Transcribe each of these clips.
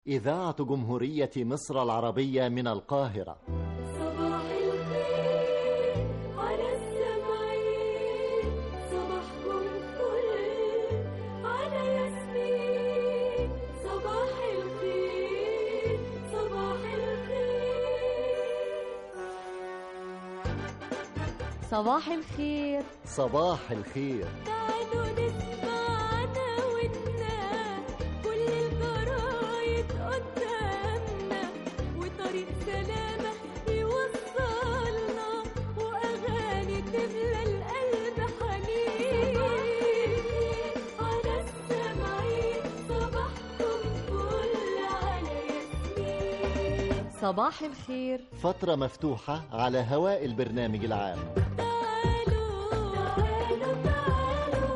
إذاعة جمهورية مصر العربية من القاهرة صباح الخير على السمعين صباحكم فل على ياسمين صباح الخير صباح الخير صباح الخير صباح الخير تعالوا نسمع عناوينا كل الجرايد قدامنا وطريق سلامة يوصلنا وأغاني تملى القلب حنين على السمعين صباحكم فل على ياسمين صباح الخير فترة مفتوحة على هواء البرنامج العام تعالوا تعالوا تعالوا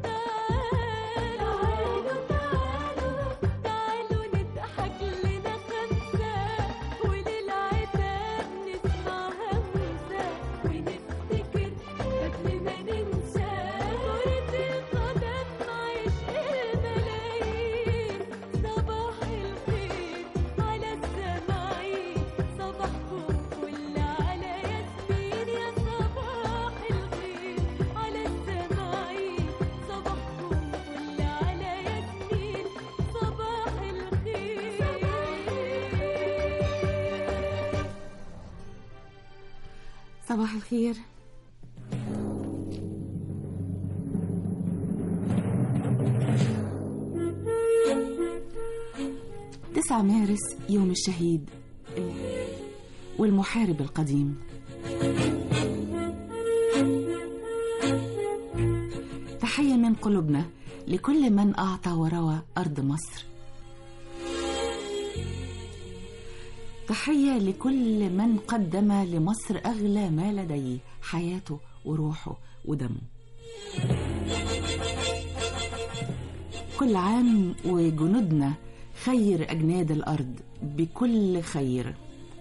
تعالوا تعالوا تعالوا نضحك لنا خمسة وللعتاب نسمع همسة ونفتكر قبل ما ننسى كرة القدم عشق الملايين صباح الخير على السماعين صباحكم فل على ياسمين يا صباح الخير على السماعين صباحكم فل على ياسمين صباح الخير صباح الخير تسعة مارس يوم الشهيد والمحارب القديم تحية من قلوبنا لكل من أعطى وروى أرض مصر تحية لكل من قدم لمصر أغلى ما لديه حياته وروحه ودمه كل عام وجنودنا خير أجناد الأرض بكل خير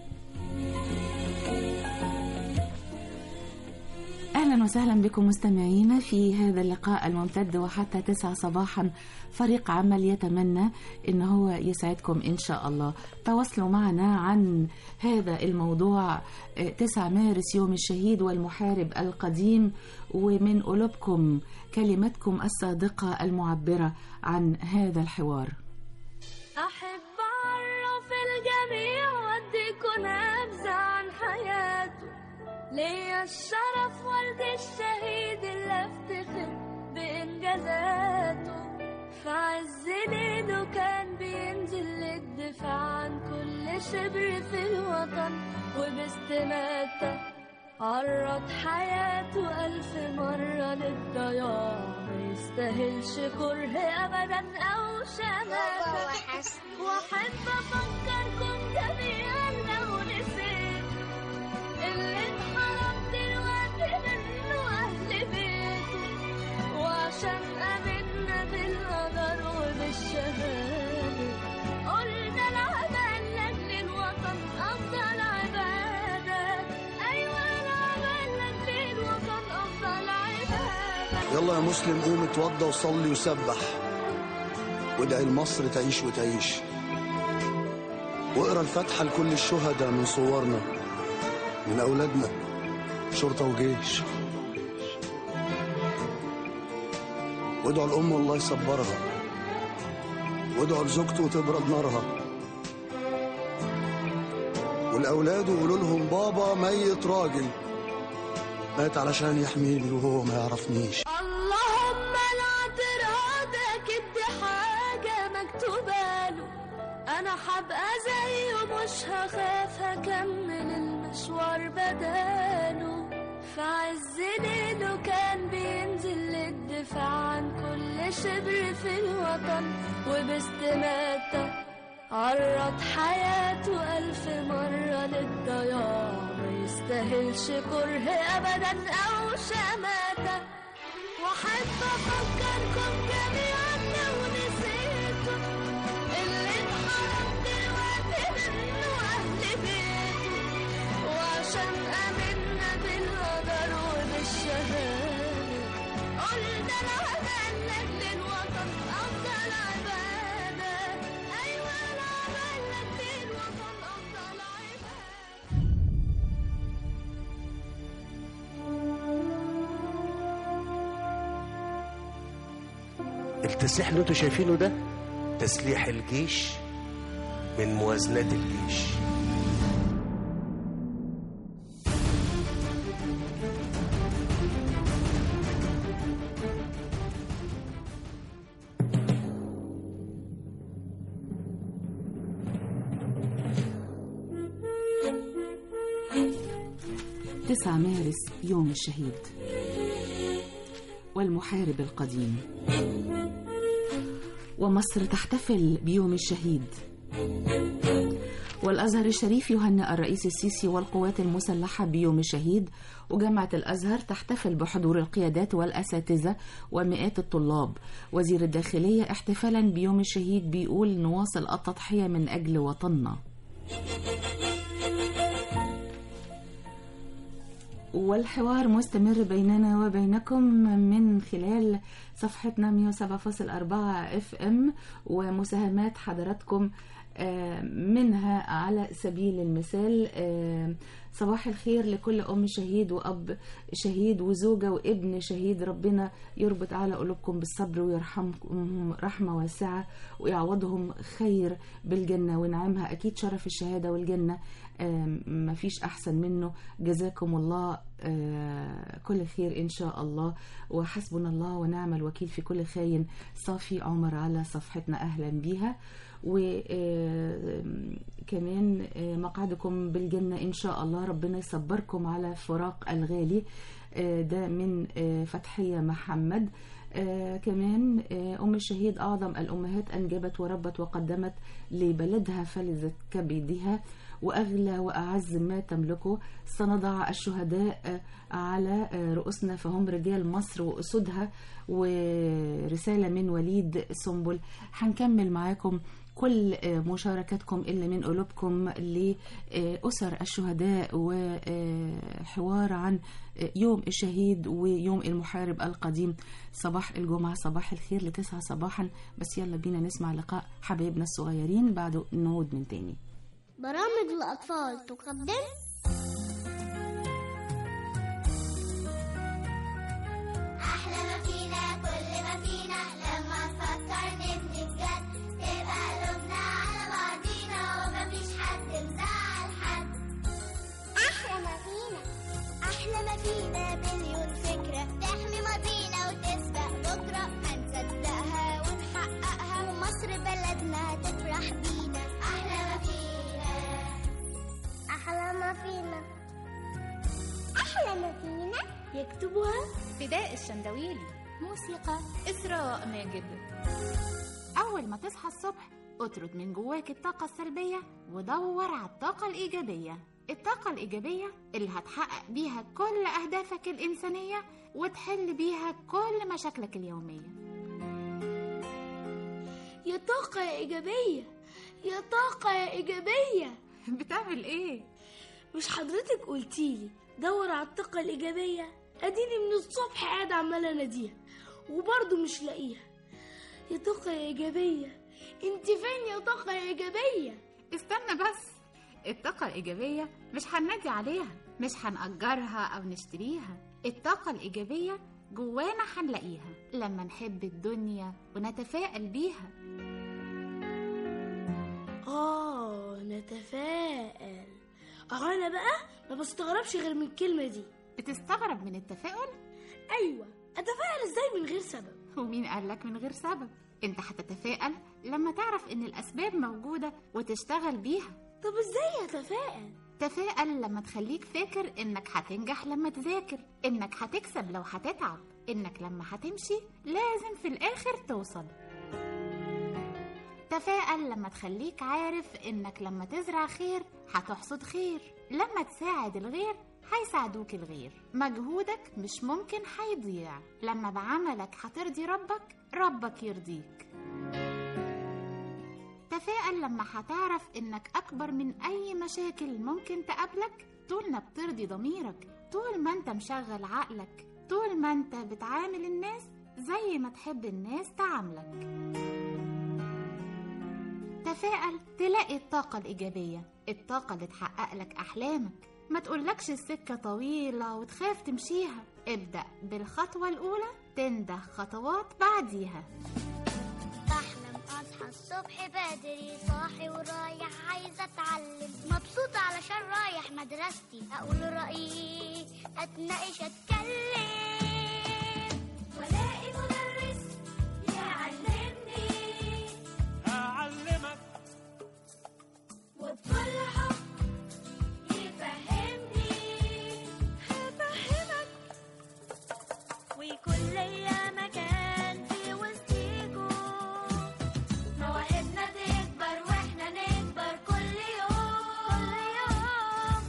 أهلا وسهلا بكم مستمعينا في هذا اللقاء الممتد وحتى تسعة صباحا فريق عمل يتمنى أن هو يسعدكم إن شاء الله تواصلوا معنا عن هذا الموضوع آه، 9 مارس يوم الشهيد والمحارب القديم ومن قلوبكم كلمتكم الصادقة المعبرة عن هذا الحوار أحب أعرف الجميع وأديكوا نبذة عن حياته ليا الشرف والد الشهيد اللي أفتخر بإنجازاته في عز ليله كان بينزل للدفاع عن كل شبر في الوطن وباستماتة عرض حياته ألف مرة للضياع ما يستاهلش كره أبدا أو شماتة وأحب أفكركم جميعا لو نسيت اللي اتحرم دلوقتي منه أهل بيته وعشان آمنا بالقدر وبالشهادة قلنا العمل لأجل الوطن أفضل عبادة أيوة العمل لأجل الوطن أفضل عبادة يلا يا مسلم قوم اتوضى وصلي وسبح وادعي لمصر تعيش وتعيش واقرا الفاتحة لكل الشهداء من صورنا من أولادنا شرطة وجيش وادعوا الأم الله يصبرها وادعوا لزوجته وتبرد نارها والأولاد وقولوا لهم بابا ميت راجل مات علشان يحميني وهو ما يعرفنيش اللهم الاعتراض اكيد دي حاجة مكتوبة له انا هبقى زيه مش هخاف هكمل المشوار بداله في عز ليله كان بينزل للدفاع عن كل شبر في الوطن وباستماتة عرض حياته ألف مرة للضياع ما يستاهلش كره أبدا أو شماتة وأحب أفكركم جميعا لو نسيتوا اللي اتحرم دلوقتي منه أهل بيته وعشان آمنا بالقدر وبالشهادة قلنا العمل لأجل الوطن أفضل عبادة أيوة العمل التسليح اللي انتوا شايفينه ده تسليح الجيش من موازنات الجيش تسعة مارس يوم الشهيد والمحارب القديم ومصر تحتفل بيوم الشهيد والأزهر الشريف يهنئ الرئيس السيسي والقوات المسلحة بيوم الشهيد وجامعة الأزهر تحتفل بحضور القيادات والأساتذة ومئات الطلاب وزير الداخلية احتفالا بيوم الشهيد بيقول نواصل التضحية من أجل وطننا والحوار مستمر بيننا وبينكم من خلال صفحتنا 107.4 اف ام ومساهمات حضراتكم آه، منها على سبيل المثال آه، صباح الخير لكل أم شهيد وأب شهيد وزوجة وابن شهيد ربنا يربط على قلوبكم بالصبر ويرحمكم رحمة واسعة ويعوضهم خير بالجنة ونعمها أكيد شرف الشهادة والجنة آه، مفيش أحسن منه جزاكم الله آه، كل خير إن شاء الله وحسبنا الله ونعم الوكيل في كل خاين صافي عمر على صفحتنا أهلا بيها وكمان مقعدكم بالجنة إن شاء الله ربنا يصبركم على فراق الغالي آه، ده من آه، فتحية محمد آه كمان آه أم الشهيد أعظم الأمهات أنجبت وربت وقدمت لبلدها فلذة كبدها وأغلى وأعز ما تملكه سنضع الشهداء آه على آه رؤوسنا فهم رجال مصر وأسودها ورسالة من وليد سنبل هنكمل معاكم كل آه، مشاركاتكم اللي من قلوبكم لأسر الشهداء وحوار عن آه، يوم الشهيد ويوم المحارب القديم صباح الجمعة صباح الخير لتسعة صباحا بس يلا بينا نسمع لقاء حبايبنا الصغيرين بعده نعود من تاني برامج الأطفال تقدم أحلى ما فينا كل ما فينا لما نفكر نبني بجد تبقى قلوبنا على بعضينا ومفيش حد مزعل حد أحلى ما فينا أحلى ما فينا مليون فكرة تحمي ماضينا وتسبق بكرة هنصدقها ونحققها ومصر بلدنا تفرح بينا أحلى ما فينا أحلى ما فينا أحلى ما فينا يكتبها فداء الشندويلي موسيقى إسراء ماجد أول ما تصحى الصبح اطرد من جواك الطاقة السلبية ودور على الطاقة الإيجابية الطاقة الإيجابية اللي هتحقق بيها كل أهدافك الإنسانية وتحل بيها كل مشاكلك اليومية يا طاقة يا إيجابية يا طاقة يا إيجابية بتعمل إيه؟ مش حضرتك قلتيلي دور على الطاقة الإيجابية أديني من الصبح قاعد عمالة أناديها وبرضه مش لاقيها يا طاقة يا إيجابية انت فين يا طاقة يا إيجابية استنى بس الطاقة الإيجابية مش هننادي عليها مش هنأجرها أو نشتريها الطاقة الإيجابية جوانا هنلاقيها لما نحب الدنيا ونتفائل بيها آه نتفائل أهو أنا بقى ما بستغربش غير من الكلمة دي بتستغرب من التفاؤل أيوة أتفائل إزاي من غير سبب ومين قالك من غير سبب انت هتتفائل لما تعرف ان الاسباب موجودة وتشتغل بيها طب إزاي أتفائل تفائل لما تخليك فاكر انك هتنجح لما تذاكر انك هتكسب لو هتتعب انك لما هتمشي لازم في الاخر توصل تفائل لما تخليك عارف انك لما تزرع خير هتحصد خير لما تساعد الغير هيساعدوك الغير مجهودك مش ممكن هيضيع لما بعملك هترضي ربك ربك يرضيك تفائل لما هتعرف انك اكبر من اي مشاكل ممكن تقابلك طول ما بترضي ضميرك طول ما انت مشغل عقلك طول ما انت بتعامل الناس زي ما تحب الناس تعاملك تفائل تلاقي الطاقة الإيجابية الطاقة اللي تحقق لك أحلامك ما تقولكش السكة طويلة وتخاف تمشيها ابدأ بالخطوة الأولى تنده خطوات بعديها اصحى الصبح بدري صاحي ورايح عايزة اتعلم مبسوطة علشان رايح مدرستي اقول رأيي اتناقش اتكلم والاقي مدرس يعلمني أعلمك وبكل حب يفهمني هفهمك ويكون ليا مكان في وسطيكوا مواهبنا تكبر واحنا نكبر كل يوم كل يوم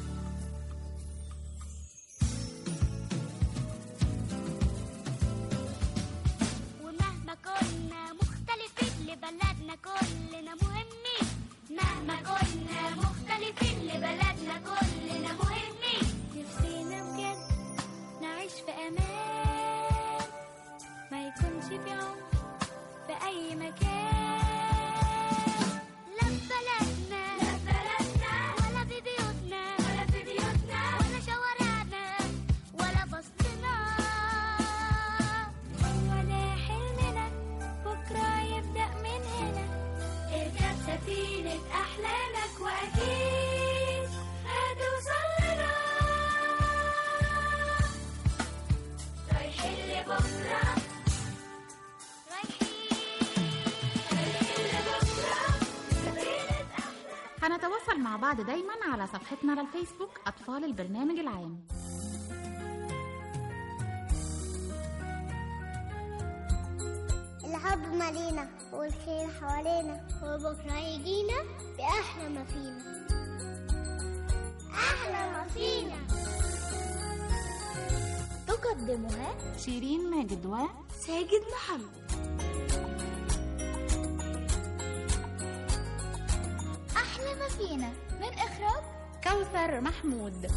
ومهما كنا مختلفين لبلدنا كلنا مهمين مهما كنا مختلفين لبلدنا كلنا مهمين نفسينا بجد نعيش في امان ما يكونش في عنف في اي مكان لا في بلدنا لا في بلدنا ولا في بيوتنا ولا في بيوتنا ولا شوارعنا ولا بسطنا هو ده حلمنا بكرة يبدأ من هنا اركب سفينة أحلامك وأكيد هتوصل لنا رايحين لبكرة هنتواصل مع بعض دايما على صفحتنا على الفيسبوك أطفال البرنامج العام الحب مالينا والخير حوالينا وبكرة يجينا بأحلى ما فينا أحلى ما فينا تقدمها شيرين ماجد و ساجد محمد أحلى ما فينا من إخراج كوثر محمود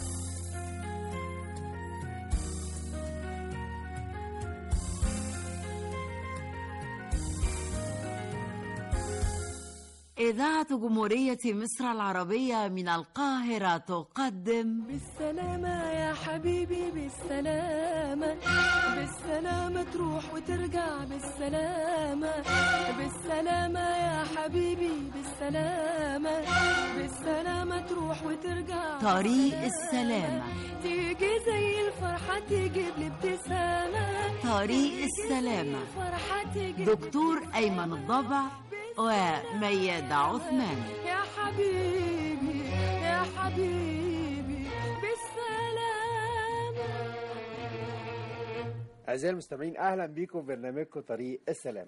إذاعة جمهورية مصر العربية من القاهرة تقدم بالسلامة يا حبيبي بالسلامة بالسلامة تروح وترجع بالسلامة بالسلامة يا حبيبي بالسلامة بالسلامة تروح وترجع طريق السلامة تيجي زي الفرحة تجيب لي ابتسامة طريق السلامة فرحة تجيب دكتور أيمن الضبع وميادة عثمان يا حبيبي يا حبيبي بالسلامة أعزائي المستمعين أهلا بيكم في برنامجكم طريق السلام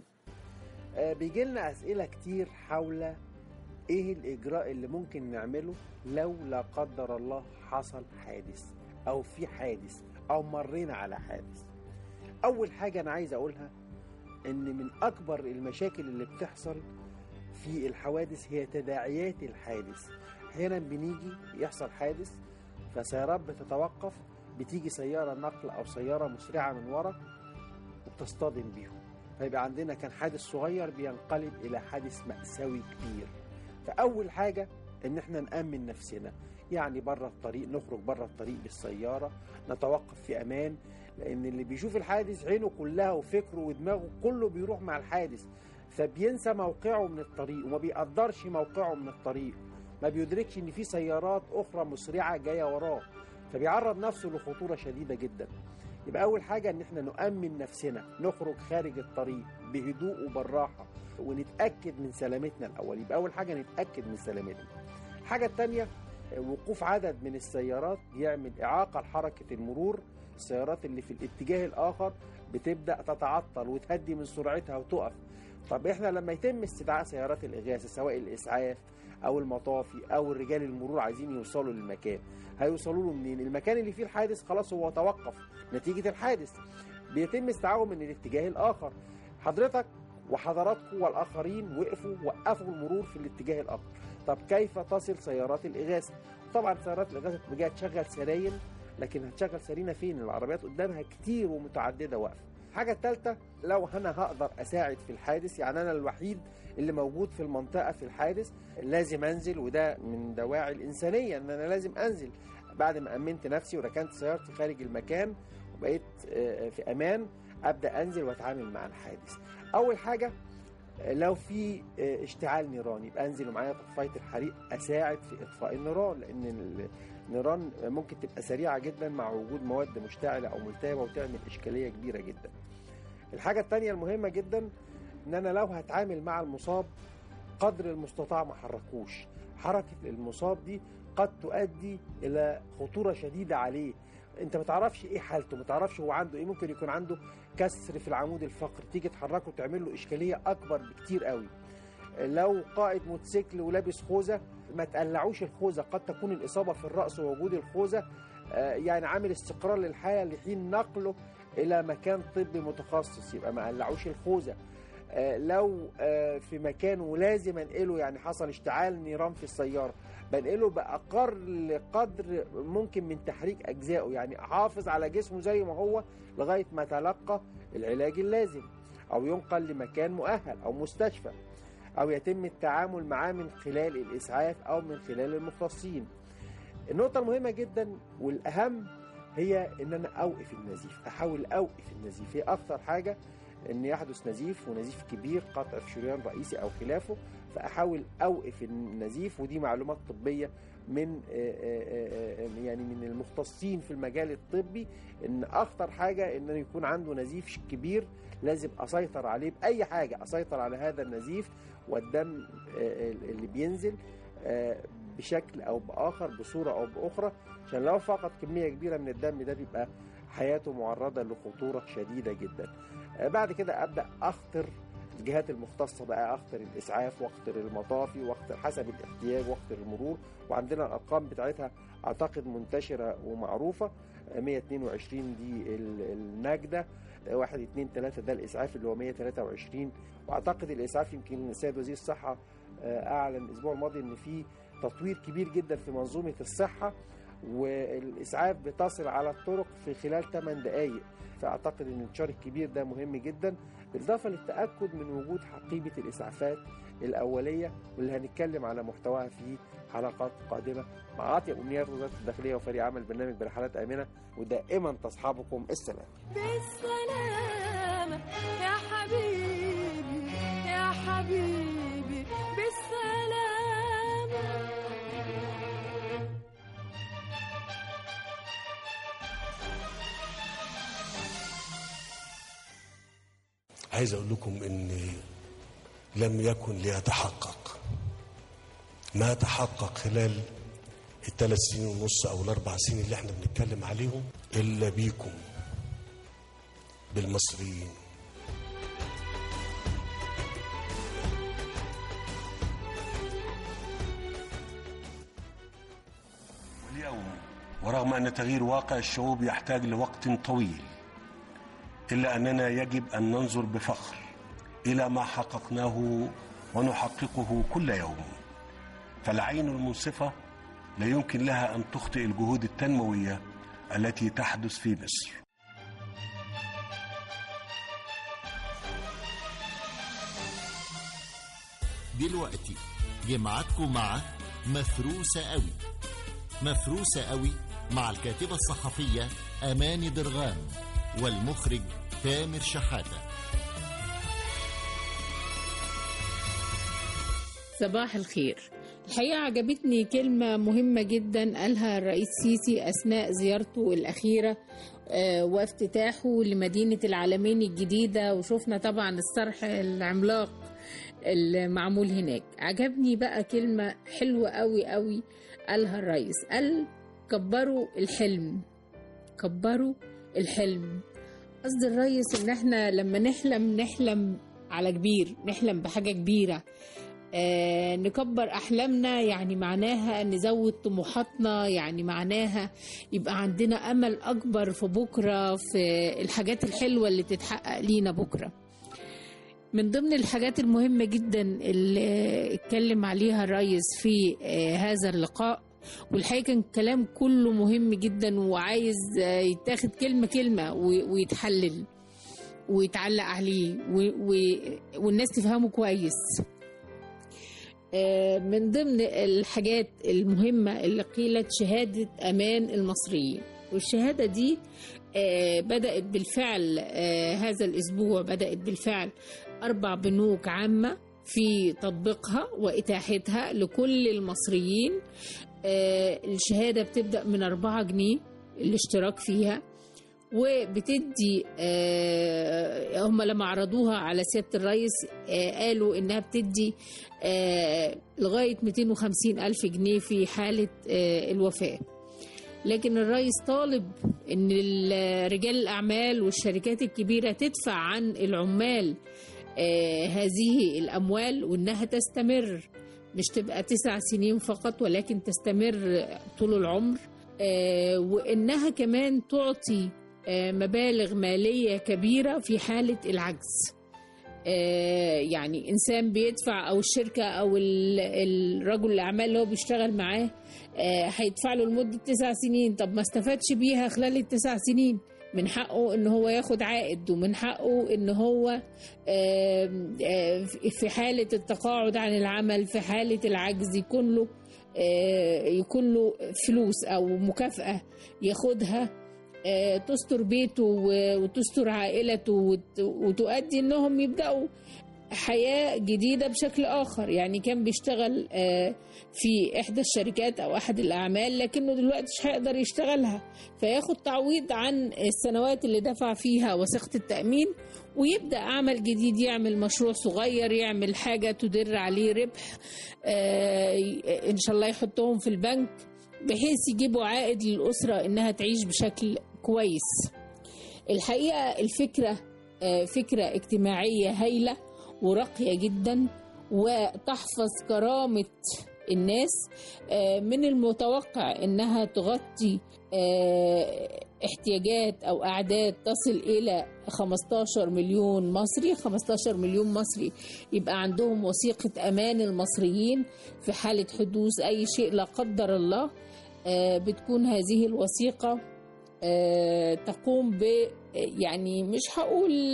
آه بيجي لنا أسئلة كتير حول إيه الإجراء اللي ممكن نعمله لو لا قدر الله حصل حادث أو في حادث أو مرينا على حادث أول حاجة أنا عايز أقولها إن من أكبر المشاكل اللي بتحصل في الحوادث هي تداعيات الحادث أحيانا بنيجي يحصل حادث فسيارات بتتوقف بتيجي سيارة نقل أو سيارة مسرعة من ورا وبتصطدم بيهم فيبقى عندنا كان حادث صغير بينقلب إلى حادث مأساوي كبير فأول حاجة إن إحنا نأمن نفسنا يعني بره الطريق نخرج بره الطريق بالسيارة نتوقف في أمان لأن اللي بيشوف الحادث عينه كلها وفكره ودماغه كله بيروح مع الحادث فبينسى موقعه من الطريق وما بيقدرش موقعه من الطريق ما بيدركش ان في سيارات اخرى مسرعه جايه وراه فبيعرض نفسه لخطوره شديده جدا يبقى اول حاجه ان احنا نؤمن نفسنا نخرج خارج الطريق بهدوء وبالراحه ونتاكد من سلامتنا الاول يبقى اول حاجه نتاكد من سلامتنا الحاجه الثانيه وقوف عدد من السيارات يعمل اعاقه لحركه المرور السيارات اللي في الاتجاه الاخر بتبدا تتعطل وتهدي من سرعتها وتقف طب احنا لما يتم استدعاء سيارات الاغاثه سواء الاسعاف او المطافي او الرجال المرور عايزين يوصلوا للمكان هيوصلوا له منين المكان اللي فيه الحادث خلاص هو توقف نتيجه الحادث بيتم استدعائهم من الاتجاه الاخر حضرتك وحضراتكم والاخرين وقفوا وقفوا المرور في الاتجاه الاخر طب كيف تصل سيارات الاغاثه طبعا سيارات الاغاثه تبقى جايه تشغل سراير لكن هتشغل سرينا فين العربيات قدامها كتير ومتعدده واقفه الحاجة الثالثة لو أنا هقدر أساعد في الحادث يعني أنا الوحيد اللي موجود في المنطقة في الحادث لازم أنزل وده من دواعي الإنسانية إن أنا لازم أنزل بعد ما أمنت نفسي وركنت سيارتي خارج المكان وبقيت في أمان أبدأ أنزل وأتعامل مع الحادث أول حاجة لو في آه، اشتعال نيران يبقى انزل ومعايا طفايه الحريق اساعد في اطفاء النيران لان ال- النيران ممكن تبقى سريعه جدا مع وجود مواد مشتعله او ملتهبه وتعمل اشكاليه كبيره جدا. الحاجه الثانيه المهمه جدا ان انا لو هتعامل مع المصاب قدر المستطاع ما حركوش حركه المصاب دي قد تؤدي الى خطوره شديده عليه انت ما تعرفش ايه حالته ما تعرفش هو عنده ايه ممكن يكون عنده كسر في العمود الفقري تيجي تحركه تعمل له اشكاليه اكبر بكتير قوي لو قائد موتوسيكل ولابس خوذه ما تقلعوش الخوذه قد تكون الاصابه في الراس ووجود الخوذه آه، يعني عامل استقرار للحاله لحين نقله الى مكان طبي متخصص يبقى ما قلعوش الخوذه آه، لو آه، في مكان ولازم انقله يعني حصل اشتعال نيران في السياره بنقله باقل قدر ممكن من تحريك اجزائه يعني احافظ على جسمه زي ما هو لغايه ما تلقى العلاج اللازم او ينقل لمكان مؤهل او مستشفى او يتم التعامل معاه من خلال الاسعاف او من خلال المختصين النقطه المهمه جدا والاهم هي ان انا اوقف النزيف احاول اوقف النزيف هي اخطر حاجه ان يحدث نزيف ونزيف كبير قطع في شريان رئيسي او خلافه فاحاول اوقف النزيف ودي معلومات طبيه من آه، آه، آه، يعني من المختصين في المجال الطبي ان اخطر حاجه ان يكون عنده نزيف كبير لازم اسيطر عليه باي حاجه اسيطر على هذا النزيف والدم آه، اللي بينزل آه، بشكل او باخر بصوره او باخرى عشان لو فقد كميه كبيره من الدم ده بيبقى حياته معرضه لخطوره شديده جدا آه، بعد كده ابدا اخطر الجهات المختصة بقى أخطر الإسعاف وأخطر المطافي وأخطر حسب الاحتياج وأخطر المرور وعندنا الأرقام بتاعتها أعتقد منتشرة ومعروفة آه، 122 دي ال- النجدة آه، واحد اتنين تلاتة ده الإسعاف اللي هو 123 وأعتقد الإسعاف يمكن السيد وزير الصحة آه، أعلن الأسبوع الماضي إن في تطوير كبير جدا في منظومة الصحة والإسعاف بتصل على الطرق في خلال 8 دقايق فأعتقد إن الانتشار الكبير ده مهم جدا بالإضافة للتأكد من وجود حقيبة الإسعافات الأولية واللي هنتكلم على محتواها في حلقات قادمة مع أطيب أمنيات وزارة الداخلية وفريق عمل برنامج برحلات آمنة ودائما تصحبكم السلام بالسلامة يا حبيبي يا حبيبي بالسلامة عايز اقول لكم ان لم يكن ليتحقق ما تحقق خلال الثلاث سنين ونص او الاربع سنين اللي احنا بنتكلم عليهم الا بيكم بالمصريين واليوم ورغم ان تغيير واقع الشعوب يحتاج لوقت طويل الا اننا يجب ان ننظر بفخر الى ما حققناه ونحققه كل يوم فالعين المنصفه لا يمكن لها ان تخطئ الجهود التنمويه التي تحدث في مصر دلوقتي جمعتكم مع مفروسة قوي مفروسة قوي مع الكاتبة الصحفية أماني درغام والمخرج تامر شحاتة صباح الخير الحقيقة عجبتني كلمة مهمة جدا قالها الرئيس سيسي أثناء زيارته الأخيرة آه، وافتتاحه لمدينة العالمين الجديدة وشفنا طبعا الصرح العملاق المعمول هناك عجبني بقى كلمة حلوة قوي قوي قالها الرئيس قال كبروا الحلم كبروا الحلم قصد الرئيس ان احنا لما نحلم نحلم على كبير نحلم بحاجة كبيرة آه نكبر أحلامنا يعني معناها نزود طموحاتنا يعني معناها يبقى عندنا أمل أكبر في بكرة في الحاجات الحلوة اللي تتحقق لينا بكرة من ضمن الحاجات المهمة جدا اللي اتكلم عليها الرئيس في آه هذا اللقاء والحقيقة كان الكلام كله مهم جدا وعايز آه يتاخد كلمة كلمة و- ويتحلل ويتعلق عليه و- و- والناس تفهمه كويس آه، من ضمن الحاجات المهمة اللي قيلت شهادة أمان المصريين والشهادة دي آه، بدأت بالفعل آه، هذا الأسبوع بدأت بالفعل أربع بنوك عامة في تطبيقها وإتاحتها لكل المصريين آه، الشهادة بتبدأ من 4 جنيه الاشتراك فيها وبتدي آه، هم لما عرضوها على سيادة الرئيس آه، قالوا إنها بتدي آه، لغاية 250 ألف جنيه في حالة آه، الوفاة لكن الرئيس طالب ان ال- رجال الاعمال والشركات الكبيره تدفع عن العمال آه، هذه الاموال وانها تستمر مش تبقى تسع سنين فقط ولكن تستمر طول العمر آه، وانها كمان تعطي آه، مبالغ ماليه كبيره في حاله العجز آه، يعني انسان بيدفع او الشركه او ال- الرجل الاعمال اللي هو بيشتغل معاه آه، هيدفع له لمده تسع سنين طب ما استفادش بيها خلال التسع سنين من حقه ان هو ياخد عائد ومن حقه ان هو آم، آه، في حاله التقاعد عن العمل في حاله العجز يكون له آه، يكون له فلوس او مكافاه ياخدها آه، تستر بيته و- وتستر عائلته وت- وتؤدي انهم يبداوا حياة جديدة بشكل آخر يعني كان بيشتغل آه، في إحدى الشركات أو أحد الأعمال لكنه دلوقتي مش هيقدر يشتغلها فياخد تعويض عن السنوات اللي دفع فيها وثيقة التأمين ويبدأ عمل جديد يعمل مشروع صغير يعمل حاجة تدر عليه ربح آه، إن شاء الله يحطهم في البنك بحيث يجيبوا عائد للأسرة إنها تعيش بشكل كويس الحقيقة الفكرة آه، فكرة اجتماعية هايلة وراقية جدا وتحفظ كرامة الناس آه، من المتوقع انها تغطي آه، احتياجات او اعداد تصل الى 15 مليون مصري 15 مليون مصري يبقى عندهم وثيقة امان المصريين في حالة حدوث اي شيء لا قدر الله آه، بتكون هذه الوثيقة آه، تقوم ب يعني مش هقول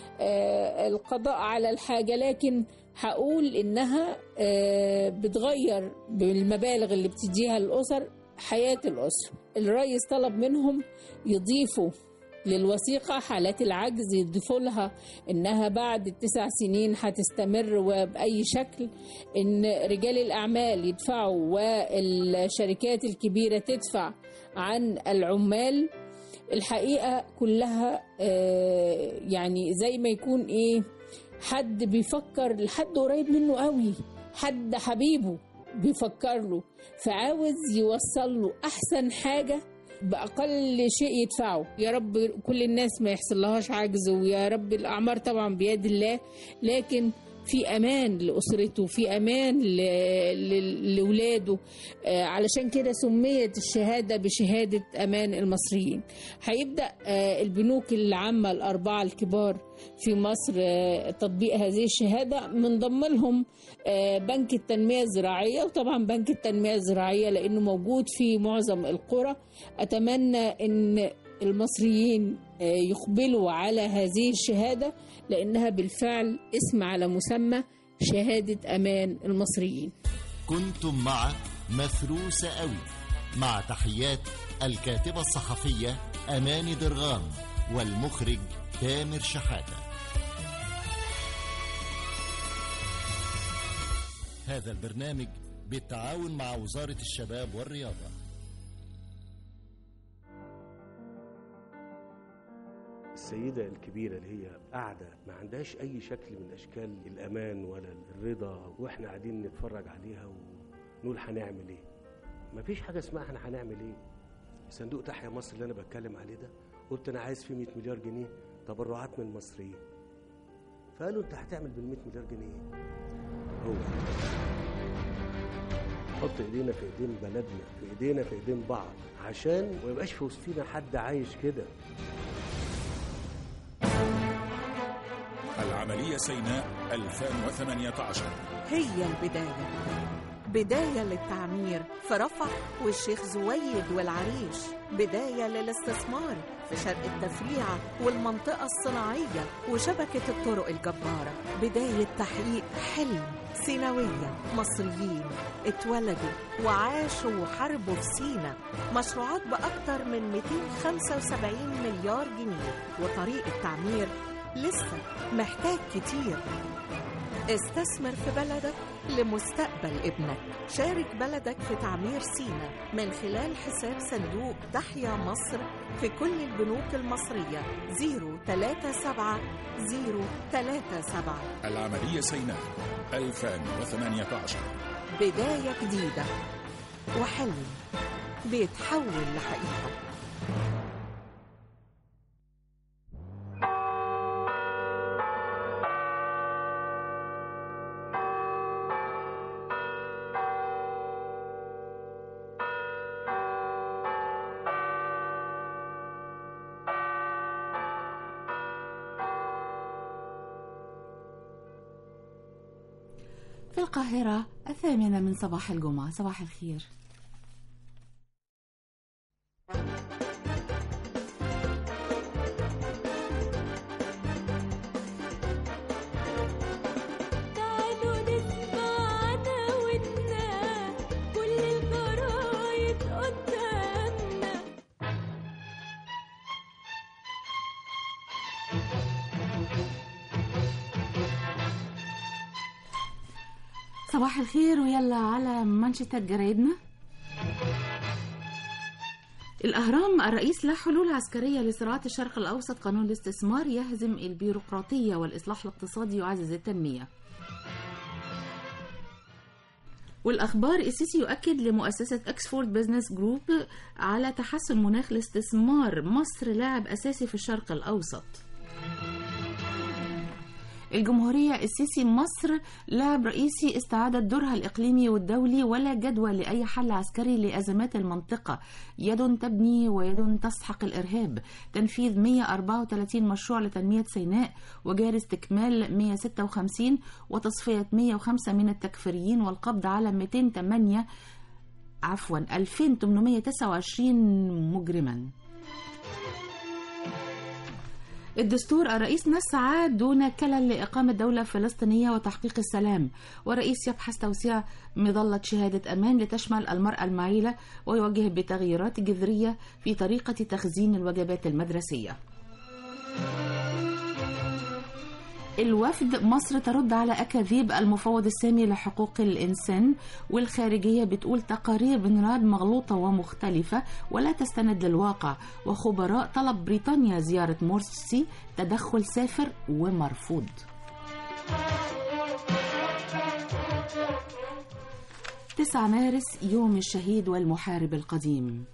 آه، القضاء على الحاجة لكن هقول إنها آه، بتغير بالمبالغ اللي بتديها الأسر حياة الأسرة الرئيس طلب منهم يضيفوا للوثيقة حالات العجز يضيفوا لها إنها بعد التسع سنين هتستمر وبأي شكل إن رجال الأعمال يدفعوا والشركات الكبيرة تدفع عن العمال الحقيقة كلها آه، يعني زي ما يكون إيه حد بيفكر لحد قريب منه قوي حد حبيبه بيفكر له فعاوز يوصل له أحسن حاجة بأقل شيء يدفعه يا رب كل الناس ما يحصل لهاش عجز ويا رب الأعمار طبعا بيد الله لكن في امان لاسرته في امان ل- ل- لاولاده آه، علشان كده سميت الشهاده بشهاده امان المصريين هيبدا آه، البنوك العامه الاربعه الكبار في مصر آه، تطبيق هذه الشهاده من ضمنهم آه، بنك التنميه الزراعيه وطبعا بنك التنميه الزراعيه لانه موجود في معظم القرى اتمنى ان المصريين آه، يقبلوا على هذه الشهاده لانها بالفعل اسم على مسمى شهاده امان المصريين كنتم مع مفروسة قوي مع تحيات الكاتبة الصحفية أماني درغام والمخرج تامر شحاتة هذا البرنامج بالتعاون مع وزارة الشباب والرياضة السيدة الكبيرة اللي هي قاعدة ما عندهاش أي شكل من أشكال الأمان ولا الرضا وإحنا قاعدين نتفرج عليها ونقول هنعمل إيه مفيش حاجة اسمها إحنا هنعمل إيه صندوق تحيا مصر اللي أنا بتكلم عليه ده قلت أنا عايز فيه 100 مليار جنيه تبرعات من المصريين فقالوا أنت هتعمل بال 100 مليار جنيه إيه؟ هو نحط ايدينا في ايدين بلدنا في ايدينا في ايدين بعض عشان ما يبقاش في وسطينا حد عايش كده العملية سيناء 2018 هي البداية بداية للتعمير في رفح والشيخ زويد والعريش بداية للاستثمار في شرق التفريعة والمنطقة الصناعية وشبكة الطرق الجبارة بداية تحقيق حلم سيناوية مصريين اتولدوا وعاشوا وحاربوا في سينا مشروعات بأكثر من 275 مليار جنيه وطريق التعمير لسه محتاج كتير استثمر في بلدك لمستقبل ابنك شارك بلدك في تعمير سينا من خلال حساب صندوق تحيا مصر في كل البنوك المصرية 037 037 العملية سيناء 2018 بداية جديدة وحلم بيتحول لحقيقة في القاهرة الثامنة من صباح الجمعة صباح الخير تعالوا نسمع عناويننا كل الجرايد قدامنا صباح الخير ويلا على منشطة جرايدنا الأهرام الرئيس لا حلول عسكرية لصراعات الشرق الأوسط قانون الاستثمار يهزم البيروقراطية والإصلاح الاقتصادي يعزز التنمية والأخبار السيسي يؤكد لمؤسسة أكسفورد بزنس جروب على تحسن مناخ الاستثمار مصر لاعب أساسي في الشرق الأوسط الجمهورية السيسي مصر لاعب رئيسي استعادت دورها الإقليمي والدولي ولا جدوى لأي حل عسكري لأزمات المنطقة يد تبني ويد تسحق الإرهاب تنفيذ 134 مشروع لتنمية سيناء وجاري استكمال 156 وتصفية 105 من التكفيريين والقبض على 208 عفوا 2829 مجرما الدستور الرئيس نسعى دون كلل لإقامة دولة فلسطينية وتحقيق السلام والرئيس يبحث توسيع مظلة شهادة أمان لتشمل المرأة المعيلة ويوجه بتغييرات جذرية في طريقة تخزين الوجبات المدرسية الوفد مصر ترد على أكاذيب المفوض السامي لحقوق الإنسان والخارجية بتقول تقارير بنراد مغلوطة ومختلفة ولا تستند للواقع وخبراء طلب بريطانيا زيارة مرسي تدخل سافر ومرفوض تسعة مارس يوم الشهيد والمحارب القديم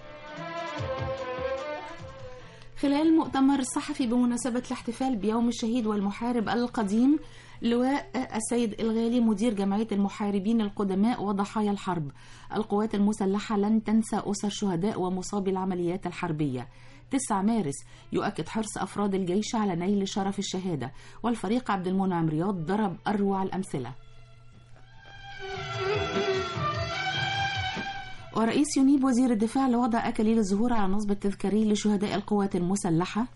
خلال مؤتمر صحفي بمناسبة الاحتفال بيوم الشهيد والمحارب القديم لواء السيد الغالي مدير جمعية المحاربين القدماء وضحايا الحرب القوات المسلحة لن تنسى أسر شهداء ومصابي العمليات الحربية 9 مارس يؤكد حرص أفراد الجيش على نيل شرف الشهادة والفريق عبد المنعم رياض ضرب أروع الأمثلة ورئيس ينيب وزير الدفاع لوضع أكاليل الظهور على نصب التذكاري لشهداء القوات المسلحة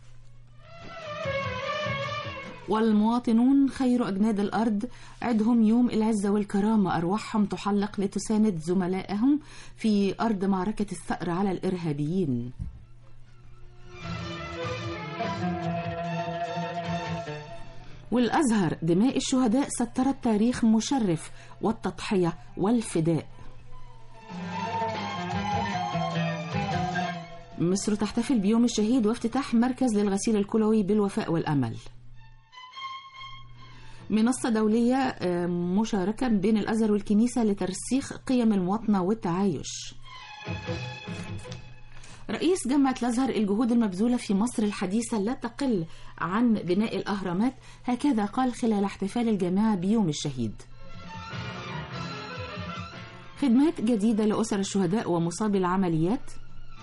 والمواطنون خير أجناد الأرض عدهم يوم العزة والكرامة أرواحهم تحلق لتساند زملائهم في أرض معركة الثأر على الإرهابيين والأزهر دماء الشهداء سترت تاريخ مشرف والتضحية والفداء مصر تحتفل بيوم الشهيد وافتتاح مركز للغسيل الكلوي بالوفاء والأمل منصة دولية مشاركة بين الأزهر والكنيسة لترسيخ قيم المواطنة والتعايش رئيس جامعة الأزهر الجهود المبذولة في مصر الحديثة لا تقل عن بناء الأهرامات هكذا قال خلال احتفال الجامعة بيوم الشهيد خدمات جديدة لأسر الشهداء ومصابي العمليات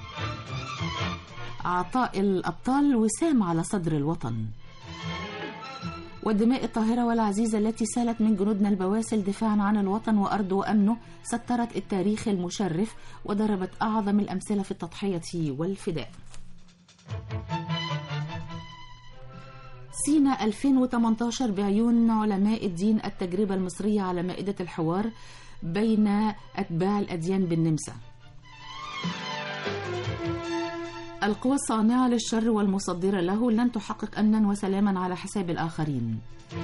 عطاء الأبطال وسام على صدر الوطن والدماء الطاهرة والعزيزة التي سالت من جنودنا البواسل دفاعا عن الوطن وأرضه وأمنه سترت التاريخ المشرف وضربت أعظم الأمثلة في التضحية والفداء سينا 2018 بعيون علماء الدين التجربة المصرية على مائدة الحوار بين أتباع الأديان بالنمسا القوى الصانعة للشر والمصدرة له لن تحقق أمنا وسلاما على حساب الآخرين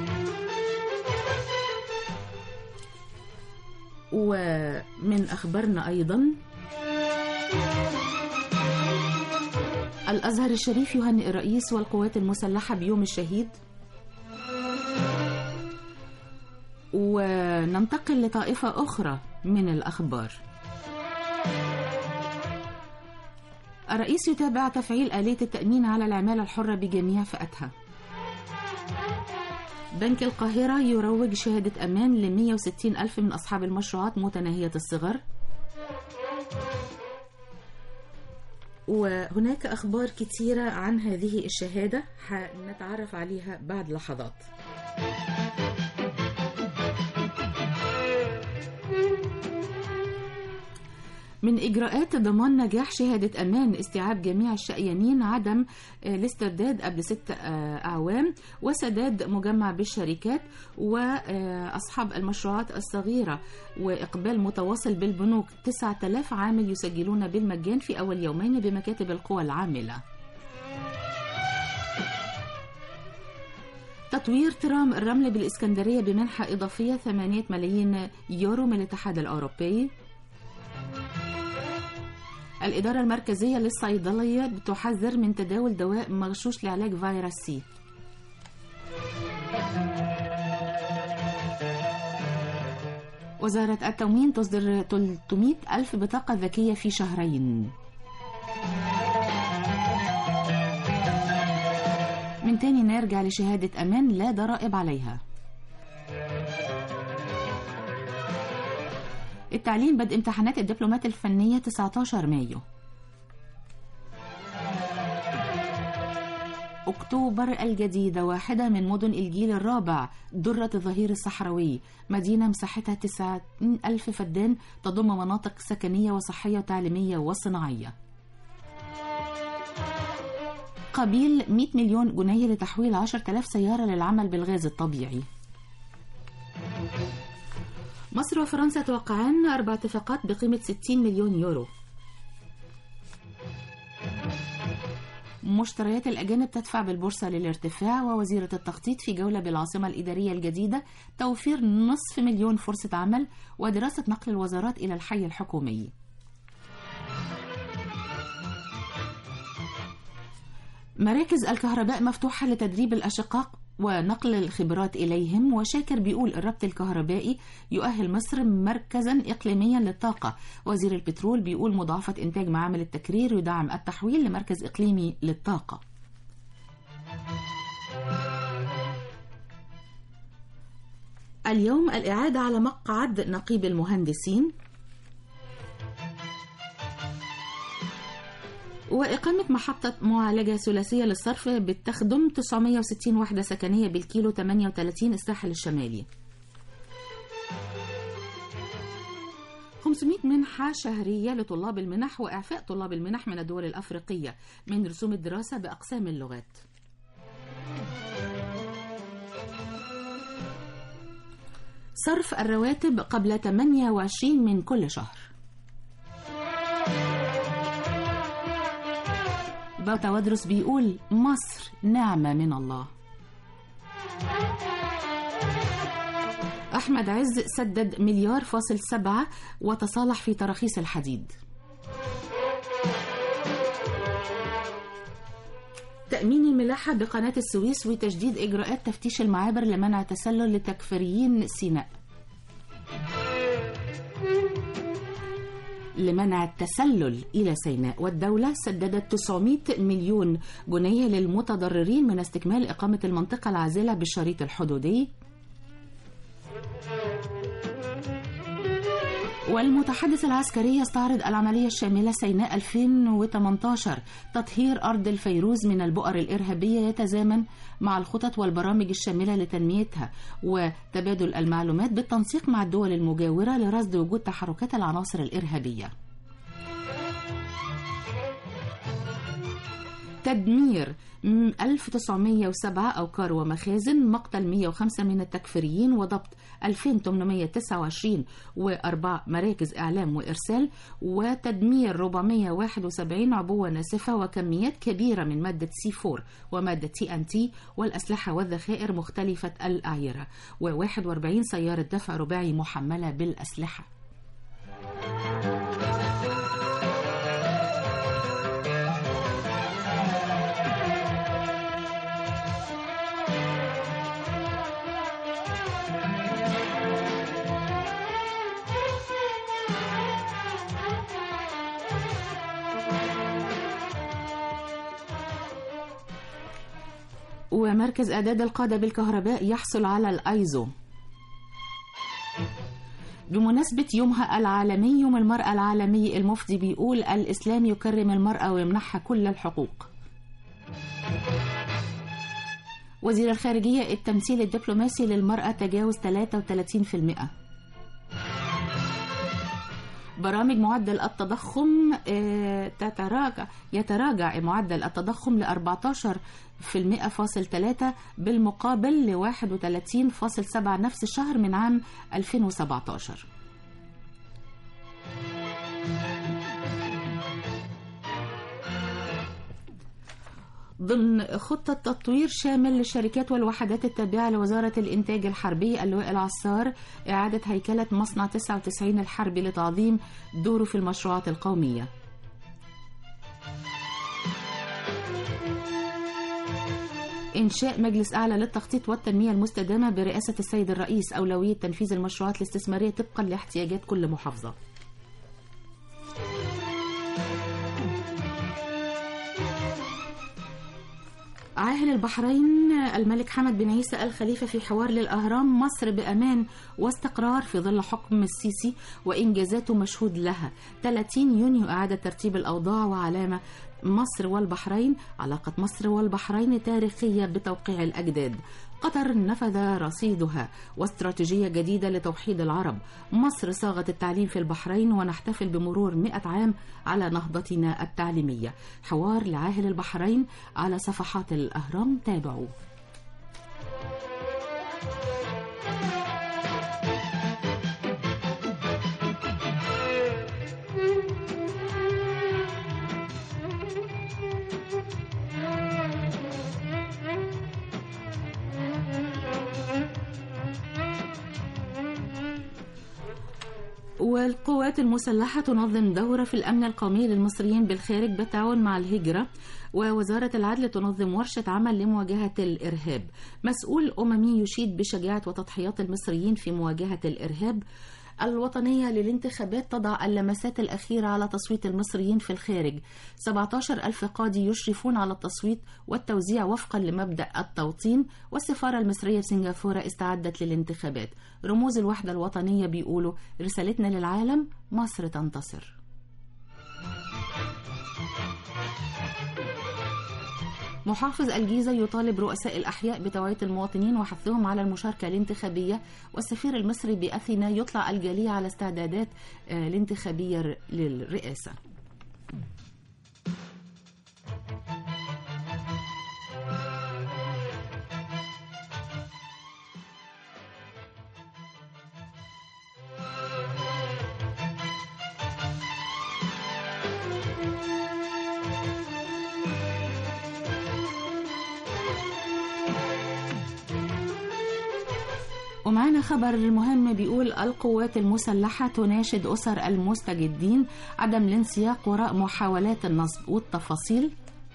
ومن أخبارنا أيضا الأزهر الشريف يهنئ الرئيس والقوات المسلحة بيوم الشهيد وننتقل لطائفة أخرى من الأخبار الرئيس يتابع تفعيل آلية التأمين على العمالة الحرة بجميع فئاتها بنك القاهرة يروج شهادة أمان ل 160 ألف من أصحاب المشروعات متناهية الصغر وهناك أخبار كثيرة عن هذه الشهادة نتعرف عليها بعد لحظات من إجراءات ضمان نجاح شهادة أمان استيعاب جميع الشقيانين عدم الاسترداد قبل ست أعوام وسداد مجمع بالشركات وأصحاب المشروعات الصغيرة وإقبال متواصل بالبنوك 9000 عامل يسجلون بالمجان في أول يومين بمكاتب القوى العاملة تطوير ترام الرمل بالإسكندرية بمنحة إضافية 8 ملايين يورو من الاتحاد الأوروبي الإدارة المركزية للصيدلية بتحذر من تداول دواء مغشوش لعلاج فيروس سي وزارة التموين تصدر 300 ألف بطاقة ذكية في شهرين من تاني نرجع لشهادة أمان لا ضرائب عليها التعليم بدء امتحانات الدبلومات الفنية 19 مايو أكتوبر الجديدة واحدة من مدن الجيل الرابع درة الظهير الصحراوي مدينة مساحتها 90 ألف فدان تضم مناطق سكنية وصحية وتعليمية وصناعية قبيل 100 مليون جنيه لتحويل 10000 سيارة للعمل بالغاز الطبيعي مصر وفرنسا توقعان أربع اتفاقات بقيمة 60 مليون يورو مشتريات الأجانب تدفع بالبورصة للارتفاع ووزيرة التخطيط في جولة بالعاصمة الإدارية الجديدة توفير نصف مليون فرصة عمل ودراسة نقل الوزارات إلى الحي الحكومي مراكز الكهرباء مفتوحة لتدريب الأشقاء ونقل الخبرات إليهم وشاكر بيقول الربط الكهربائي يؤهل مصر مركزا إقليميا للطاقة وزير البترول بيقول مضاعفة إنتاج معامل التكرير يدعم التحويل لمركز إقليمي للطاقة اليوم الإعادة على مقعد نقيب المهندسين وإقامة محطة معالجة ثلاثية للصرف بتخدم 960 وحدة سكنية بالكيلو 38 الساحل الشمالي 500 منحة شهرية لطلاب المنح وإعفاء طلاب المنح من الدول الأفريقية من رسوم الدراسة بأقسام اللغات صرف الرواتب قبل 28 من كل شهر باتا ودرس بيقول مصر نعمة من الله أحمد عز سدد مليار فاصل سبعة وتصالح في تراخيص الحديد تأمين الملاحة بقناة السويس وتجديد إجراءات تفتيش المعابر لمنع تسلل لتكفيريين سيناء لمنع التسلل إلى سيناء والدولة سددت 900 مليون جنيه للمتضررين من استكمال إقامة المنطقة العازلة بالشريط الحدودي والمتحدث العسكري يستعرض العملية الشاملة سيناء 2018 تطهير أرض الفيروز من البؤر الإرهابية يتزامن مع الخطط والبرامج الشاملة لتنميتها وتبادل المعلومات بالتنسيق مع الدول المجاورة لرصد وجود تحركات العناصر الإرهابية تدمير م- 1907 أوكار ومخازن مقتل 105 من التكفيريين وضبط 2829 وأربع مراكز إعلام وإرسال وتدمير 471 عبوة ناسفة وكميات كبيرة من مادة سي 4 ومادة تي أن تي والأسلحة والذخائر مختلفة الأعيرة و41 سيارة دفع رباعي محملة بالأسلحة ومركز إعداد القادة بالكهرباء يحصل على الأيزو بمناسبة يومها العالمي يوم المرأة العالمي المفتي بيقول الإسلام يكرم المرأة ويمنحها كل الحقوق وزير الخارجية التمثيل الدبلوماسي للمرأة تجاوز 33% برامج معدل التضخم آه، تتراجع يتراجع معدل التضخم ل 14 في المئة فاصل 3 بالمقابل ل 31.7 نفس الشهر من عام 2017 ضمن خطة تطوير شامل للشركات والوحدات التابعة لوزارة الإنتاج الحربي اللواء العصار إعادة هيكلة مصنع 99 الحربي لتعظيم دوره في المشروعات القومية إنشاء مجلس أعلى للتخطيط والتنمية المستدامة برئاسة السيد الرئيس أولوية تنفيذ المشروعات الاستثمارية طبقا لاحتياجات كل محافظة عاهل البحرين الملك حمد بن عيسى الخليفة في حوار للأهرام مصر بأمان واستقرار في ظل حكم السيسي وإنجازاته مشهود لها 30 يونيو إعادة ترتيب الأوضاع وعلامة مصر والبحرين علاقة مصر والبحرين تاريخية بتوقيع الأجداد قطر نفذ رصيدها واستراتيجية جديدة لتوحيد العرب مصر صاغت التعليم في البحرين ونحتفل بمرور 100 عام على نهضتنا التعليمية حوار لعاهل البحرين على صفحات الأهرام تابعوه والقوات المسلحة تنظم دورة في الأمن القومي للمصريين بالخارج بالتعاون مع الهجرة ووزارة العدل تنظم ورشة عمل لمواجهة الإرهاب مسؤول أممي يشيد بشجاعة وتضحيات المصريين في مواجهة الإرهاب الوطنية للانتخابات تضع اللمسات الأخيرة على تصويت المصريين في الخارج 17 ألف قاضي يشرفون على التصويت والتوزيع وفقا لمبدأ التوطين والسفارة المصرية في سنغافورة استعدت للانتخابات رموز الوحدة الوطنية بيقولوا رسالتنا للعالم مصر تنتصر محافظ الجيزة يطالب رؤساء الأحياء بتوعية المواطنين وحثهم على المشاركة الانتخابية والسفير المصري بأثينا يطلع الجالية على استعدادات آه، الانتخابية للرئاسة ومعانا خبر مهم بيقول القوات المسلحة تناشد أسر المستجدين عدم الانسياق وراء محاولات النصب والتفاصيل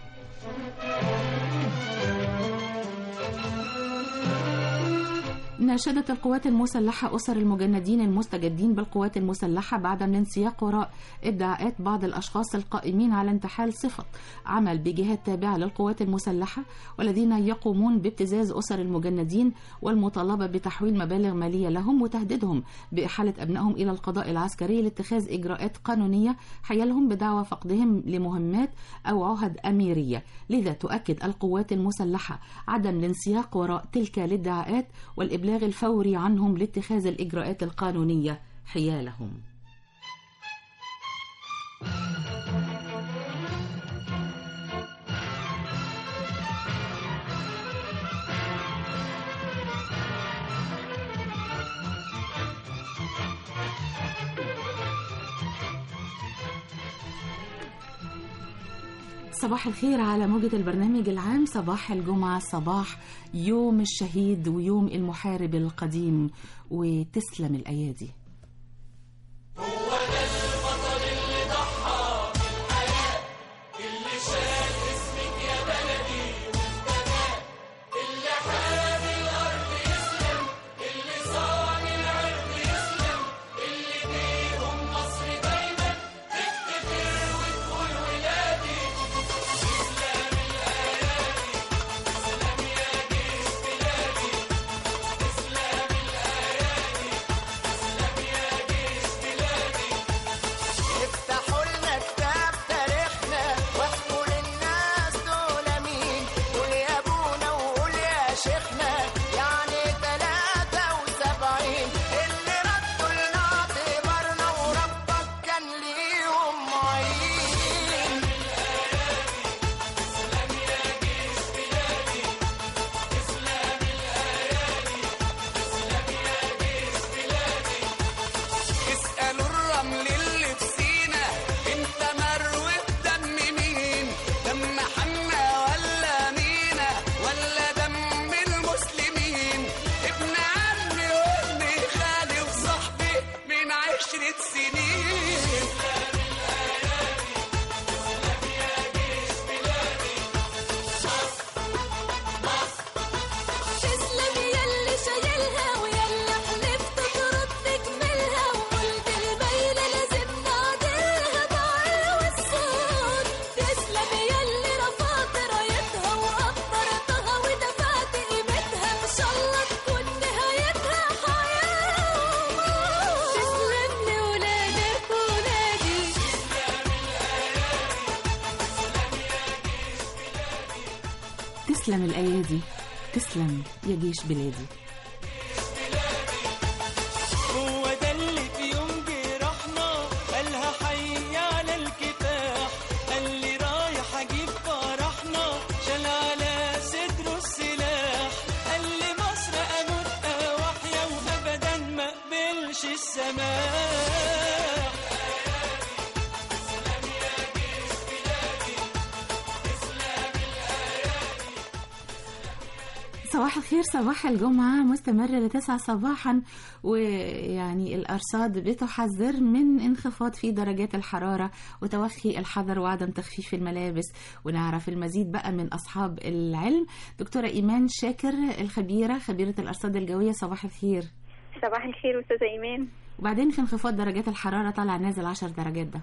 ناشدت القوات المسلحة أسر المجندين المستجدين بالقوات المسلحة بعدم الانسياق وراء ادعاءات بعض الأشخاص القائمين على انتحال صفة عمل بجهات تابعة للقوات المسلحة والذين يقومون بابتزاز أسر المجندين والمطالبة بتحويل مبالغ مالية لهم وتهديدهم بإحالة أبنائهم إلى القضاء العسكري لاتخاذ إجراءات قانونية حيالهم بدعوى فقدهم لمهمات أو عهد أميرية لذا تؤكد القوات المسلحة عدم الانسياق وراء تلك الادعاءات والإبلاغ الفوري عنهم لاتخاذ الإجراءات القانونية حيالهم صباح الخير على موجة البرنامج العام صباح الجمعة صباح يوم الشهيد ويوم المحارب القديم وتسلم الأيادي البطل اللي ضحى بالحياة اللي شال اسمك يا بلدي وابتدى اللي حاب الأرض يسلم اللي صان العرض يسلم اللي بيهم مصر دايما تفتكر وتقول ولادي تسلم الأيادي تسلم يا جيش بلادي تسلم الأيادي تسلم يا جيش بلادي افتحوا لنا كتاب تاريخنا واحكوا للناس دول مين قول يا ابونا وقول يا شيخنا يعني تلاتة وسبعين اللي ردوا لنا اعتبارنا وربك كان ليهم معين تسلم يا جيش بلادي تسلم الأيادي تسلم يا جيش بلادي اسألوا الرمل اللي في سينا انت مروي دم مين دم حنا ولا مينا ولا دم المسلمين ابن عمي وابن خالي وصاحبي من عشرة سنين تسلم ياللي شايلها وياللي حلفت ترد تكملها وقلت البيلة لازم نعدلها بعقل والصوت تسلم ياللي رفعت رايتها وقدرتها ودفعت قيمتها ان شاء الله تكون نهايتها حياة وموت تسلم لولادك ولادي تسلم الأيادي تسلم يا جيش بلادي هو ده اللي في يوم جرحنا قالها حي على الكفاح قال لي رايح اجيب فرحنا شال على صدره السلاح قال لي مصر اموت واحيا وابدا ما اقبلش السماح صباح الخير صباح الجمعة مستمرة لتسعة صباحا ويعني الأرصاد بتحذر من انخفاض في درجات الحرارة وتوخي الحذر وعدم تخفيف الملابس ونعرف المزيد بقى من أصحاب العلم دكتورة إيمان شاكر الخبيرة خبيرة الأرصاد الجوية صباح الخير صباح الخير استاذه ايمان وبعدين في انخفاض درجات الحرارة طالع نازل عشر درجات ده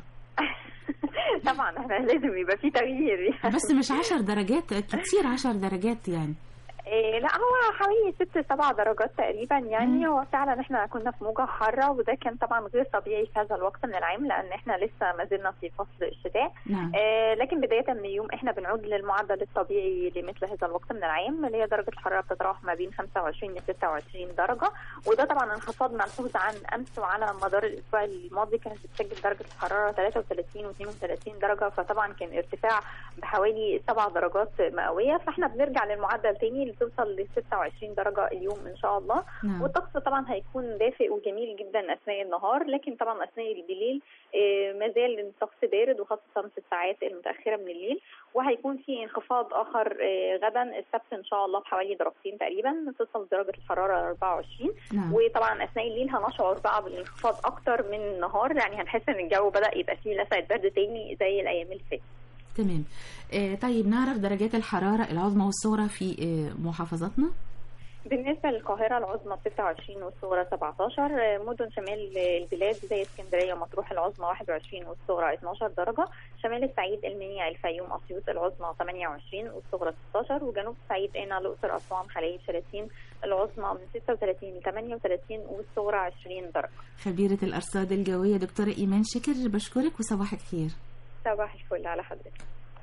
طبعا احنا لازم يبقى في تغيير يعني. بس مش عشر درجات كتير عشر درجات يعني إيه لا هو حوالي ست سبع درجات تقريبا يعني هو فعلا احنا كنا في موجة حارة وده كان طبعا غير طبيعي في هذا الوقت من العام لان احنا لسه ما زلنا في فصل الشتاء نعم. آه لكن بداية من اليوم احنا بنعود للمعدل الطبيعي لمثل هذا الوقت من العام اللي هي درجة الحرارة بتتراوح ما بين 25 ل 26 درجة وده طبعا انخفاض ملحوظ عن امس وعلى مدار الاسبوع الماضي كانت بتسجل درجة الحرارة 33 و 32 درجة فطبعا كان ارتفاع بحوالي 7 درجات مئوية فاحنا بنرجع للمعدل تاني اللي توصل ل 26 درجة اليوم ان شاء الله نعم. والطقس طبعا هيكون دافئ وجميل جدا اثناء النهار لكن طبعا اثناء الليل آه، ما زال الطقس بارد وخاصه في الساعات المتاخره من الليل وهيكون في انخفاض اخر آه، غدا السبت ان شاء الله بحوالي درجتين تقريبا تصل درجه الحراره 24 نعم. وطبعا اثناء الليل هنشعر بقى بالانخفاض اكتر من النهار يعني هنحس ان الجو بدا يبقى فيه لسعه برد تاني زي الايام اللي فاتت تمام آه طيب نعرف درجات الحرارة العظمى والصغرى في آه محافظاتنا بالنسبة للقاهرة العظمى 26 والصغرى 17 مدن شمال البلاد زي اسكندرية مطروح العظمى 21 والصغرى 12 درجة شمال الصعيد المنيا الفيوم أسيوط العظمى 28 والصغرى 16 وجنوب الصعيد هنا الأقصر أسوان خليج شلاتين العظمى من 36 ل 38 والصغرى 20 درجة خبيرة الأرصاد الجوية دكتورة إيمان شكر بشكرك وصباح الخير صباح الفل على حضرتك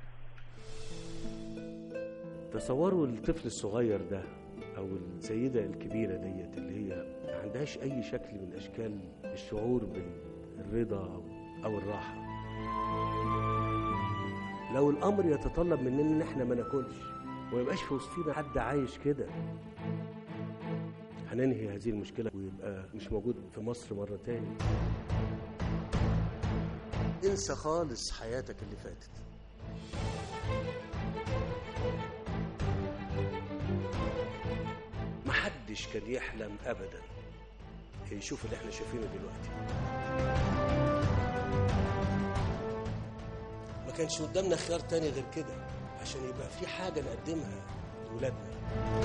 تصوروا الطفل الصغير ده او السيده الكبيره ديت اللي هي ما عندهاش اي شكل من اشكال الشعور بالرضا أو- او الراحه لو الامر يتطلب مننا ان احنا ما ناكلش وما يبقاش في وسطينا حد عايش كده هننهي هذه المشكله ويبقى مش موجود في مصر مره تاني انسى خالص حياتك اللي فاتت محدش كان يحلم ابدا يشوف اللي احنا شايفينه دلوقتي ما كانش قدامنا خيار تاني غير كده عشان يبقى في حاجه نقدمها لولادنا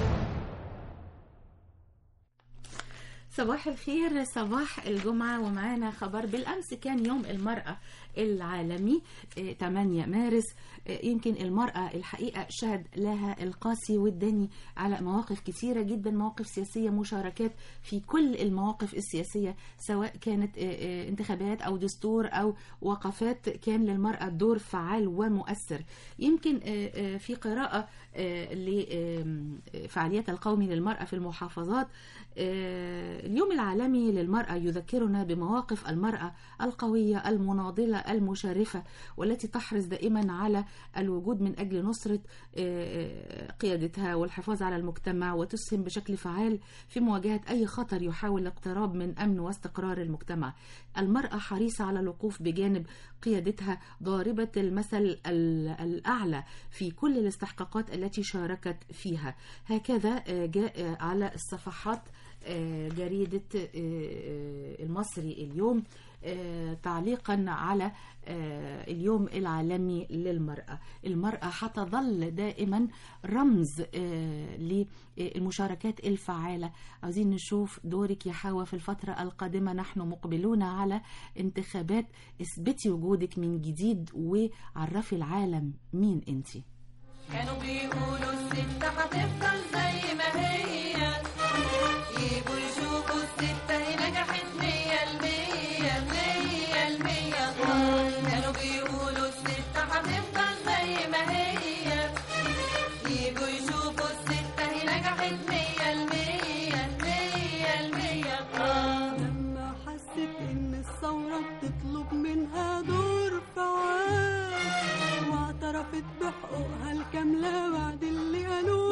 صباح الخير صباح الجمعة ومعانا خبر بالأمس كان يوم المرأة العالمي آه، 8 مارس آه، يمكن المرأة الحقيقة شهد لها القاسي والداني على مواقف كثيرة جدا مواقف سياسية مشاركات في كل المواقف السياسية سواء كانت آه، آه، انتخابات أو دستور أو وقفات كان للمرأة دور فعال ومؤثر يمكن آه، آه، في قراءة آه، لفعاليات القومي للمرأة في المحافظات آه، اليوم العالمي للمرأة يذكرنا بمواقف المرأة القوية المناضلة المشرفة والتي تحرص دائما على الوجود من أجل نصرة آه، قيادتها والحفاظ على المجتمع وتسهم بشكل فعال في مواجهة أي خطر يحاول الاقتراب من أمن واستقرار المجتمع المرأة حريصة على الوقوف بجانب قيادتها ضاربة المثل ال- الأعلى في كل الاستحقاقات التي شاركت فيها هكذا آه، جاء آه، على الصفحات آه، جريدة آه، آه، المصري اليوم آه، تعليقا على آه، اليوم العالمي للمرأة المرأة حتظل دائما رمز آه، للمشاركات الفعالة عاوزين نشوف دورك يا حوا في الفترة القادمة نحن مقبلون على انتخابات اثبتي وجودك من جديد وعرفي العالم مين انتي كانوا بيقولوا الست هتفضل زي ما هي يجوا يشوفوا الست هي نجحت مية المية مية المية كانوا بيقولوا الست هتفضل زي ما هي يجوا يشوفوا الست هي نجحت مية المية مية المية لما حست ان الثورة بتطلب منها دور فعال واعترفت بحقوقها الكاملة بعد اللي قالوه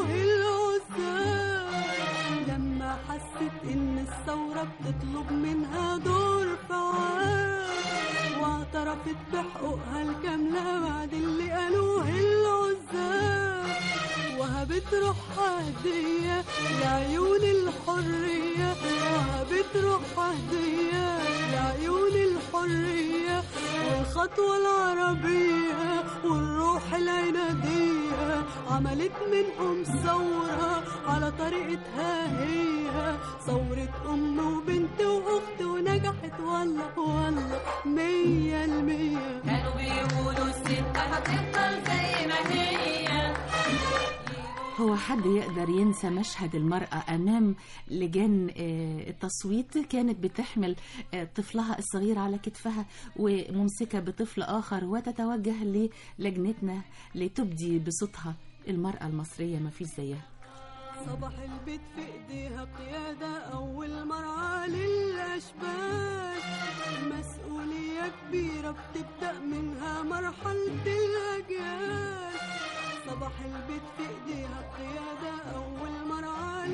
العزال لما حست ان الثورة بتطلب منها دور فعال واعترفت بحقوقها الكاملة بعد اللي قالوه العزال وهبت روحها هدية لعيون الحرية وهبت روحها هدية لعيون الحرية والخطوة العربية والروح العنادية عملت منهم ثورة على طريقتها هي ثورة أم وبنت وأخت ونجحت والله والله مية المية كانوا بيقولوا الست هتفضل زي ما هي هو حد يقدر ينسى مشهد المرأة أمام لجان آه، التصويت كانت بتحمل آه، طفلها الصغير على كتفها وممسكة بطفل آخر وتتوجه للجنتنا لتبدي بصوتها المرأة المصرية ما فيش زيها صباح البيت في ايديها قيادة أول مرعى للأشبال مسؤولية كبيرة بتبدأ منها مرحلة الأجيال صباح البيت في ايديها قيادة أول مرعى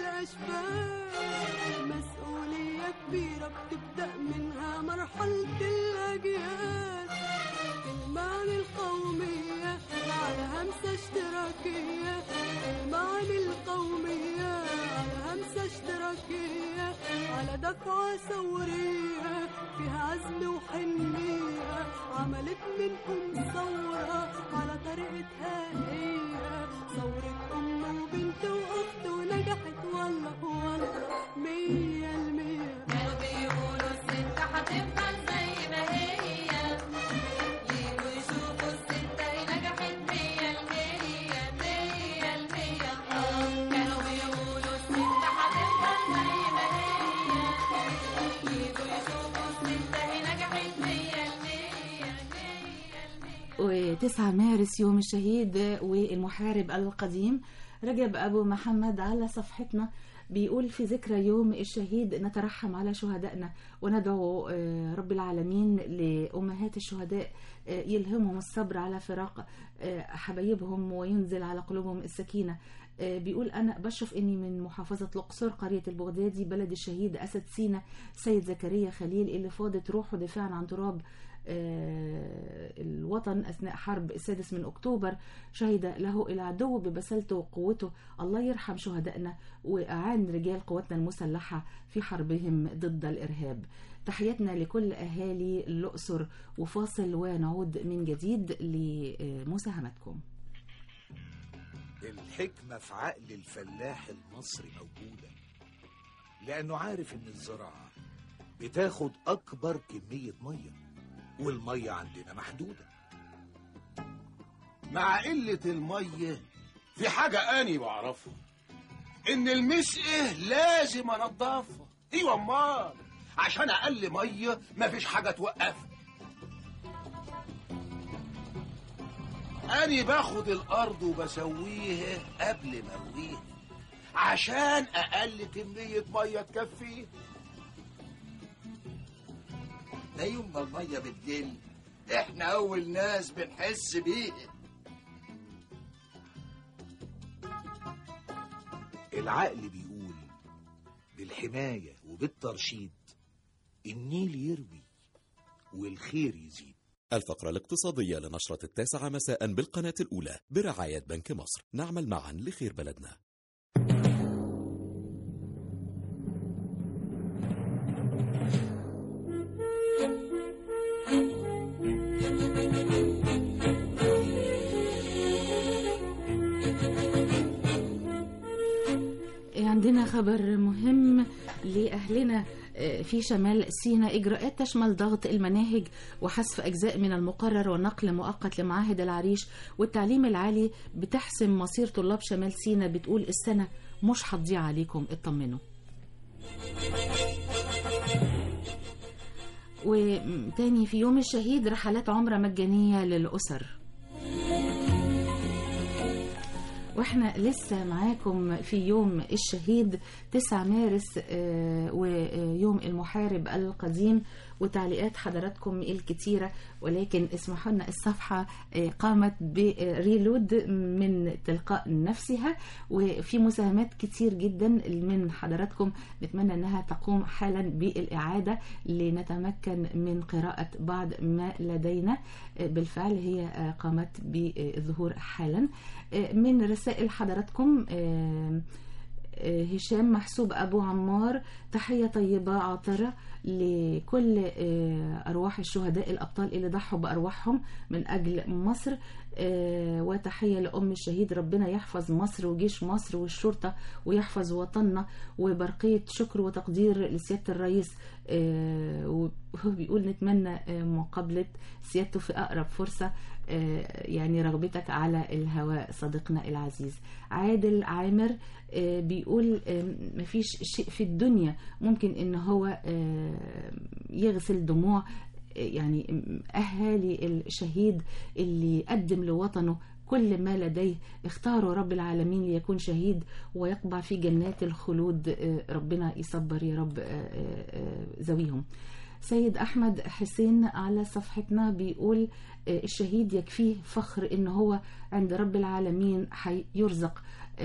للأشبال مسؤولية كبيرة بتبدأ منها مرحلة الأجيال المعنى القومية على همسة اشتراكية المعنى القومية على همسة اشتراكية على دفعة ثورية فيها عزم وحنية عملت منهم ثورة على طريقتها هي ثورة أم وبنت وأخت ونجحت والله والله مية المية كانوا بيقولوا الست هتفضل زي ما هي يجوا يشوفوا الست هي نجحت مية المية مية المية كانوا بيقولوا الست هتفضل زي ما هي يجوا يشوفوا الست هي نجحت مية المية و9 مارس يوم الشهيد والمحارب القديم رجب أبو محمد على صفحتنا بيقول في ذكرى يوم الشهيد نترحم على شهدائنا وندعو آه، رب العالمين لأمهات الشهداء آه، يلهمهم الصبر على فراق آه، حبايبهم وينزل على قلوبهم السكينة آه، بيقول أنا بشرف إني من محافظة الأقصر قرية البغدادي بلد الشهيد أسد سينا سيد زكريا خليل اللي فاضت روحه دفاعا عن تراب آه، الوطن أثناء حرب السادس من أكتوبر شهد له العدو ببسالته وقوته الله يرحم شهدائنا وأعان رجال قواتنا المسلحة في حربهم ضد الإرهاب تحياتنا لكل أهالي الأقصر وفاصل ونعود من جديد لمساهمتكم الحكمة في عقل الفلاح المصري موجودة لأنه عارف إن الزراعة بتاخد أكبر كمية مية والمية عندنا محدودة مع قلة المية في حاجة أني بعرفها إن المسقة لازم أنضفها أيوة أمال عشان أقل مية مفيش حاجة توقفها أني باخد الأرض وبسويها قبل ما أرويها عشان أقل كمية مية تكفيها ده يوم ما المية بتقل احنا أول ناس بنحس بيها العقل بيقول بالحماية وبالترشيد النيل يروي والخير يزيد الفقرة الاقتصادية لنشرة التاسعة مساء بالقناة الأولى برعاية بنك مصر نعمل معا لخير بلدنا عندنا خبر مهم لأهلنا في شمال سيناء إجراءات تشمل ضغط المناهج وحذف أجزاء من المقرر ونقل مؤقت لمعاهد العريش والتعليم العالي بتحسم مصير طلاب شمال سيناء بتقول السنة مش هتضيع عليكم اطمنوا وتاني في يوم الشهيد رحلات عمرة مجانية للأسر واحنا لسه معاكم في يوم الشهيد 9 مارس آه، ويوم المحارب القديم وتعليقات حضراتكم الكتيرة ولكن اسمحوا لنا الصفحة آه، قامت بريلود من تلقاء نفسها وفي مساهمات كتير جدا من حضراتكم نتمنى انها تقوم حالا بالإعادة لنتمكن من قراءة بعض ما لدينا آه، بالفعل هي آه، قامت بالظهور حالا آه، من رسائل حضراتكم آه، آه، هشام محسوب أبو عمار تحية طيبة عاطرة لكل آه، أرواح الشهداء الأبطال اللي ضحوا بأرواحهم من أجل مصر آه، وتحية لأم الشهيد ربنا يحفظ مصر وجيش مصر والشرطة ويحفظ وطننا وبرقية شكر وتقدير لسيادة الرئيس آه، وهو بيقول نتمنى آه، مقابلة سيادته في أقرب فرصة آه، يعني رغبتك على الهواء صديقنا العزيز عادل عامر آه، بيقول آه، مفيش شيء في الدنيا ممكن ان هو آه، يغسل دموع يعني أهالي الشهيد اللي قدم لوطنه كل ما لديه اختاروا رب العالمين ليكون شهيد ويقبع في جنات الخلود آه، ربنا يصبر يا رب آه، آه، آه، ذويهم سيد أحمد حسين على صفحتنا بيقول آه، الشهيد يكفيه فخر إن هو عند رب العالمين هيرزق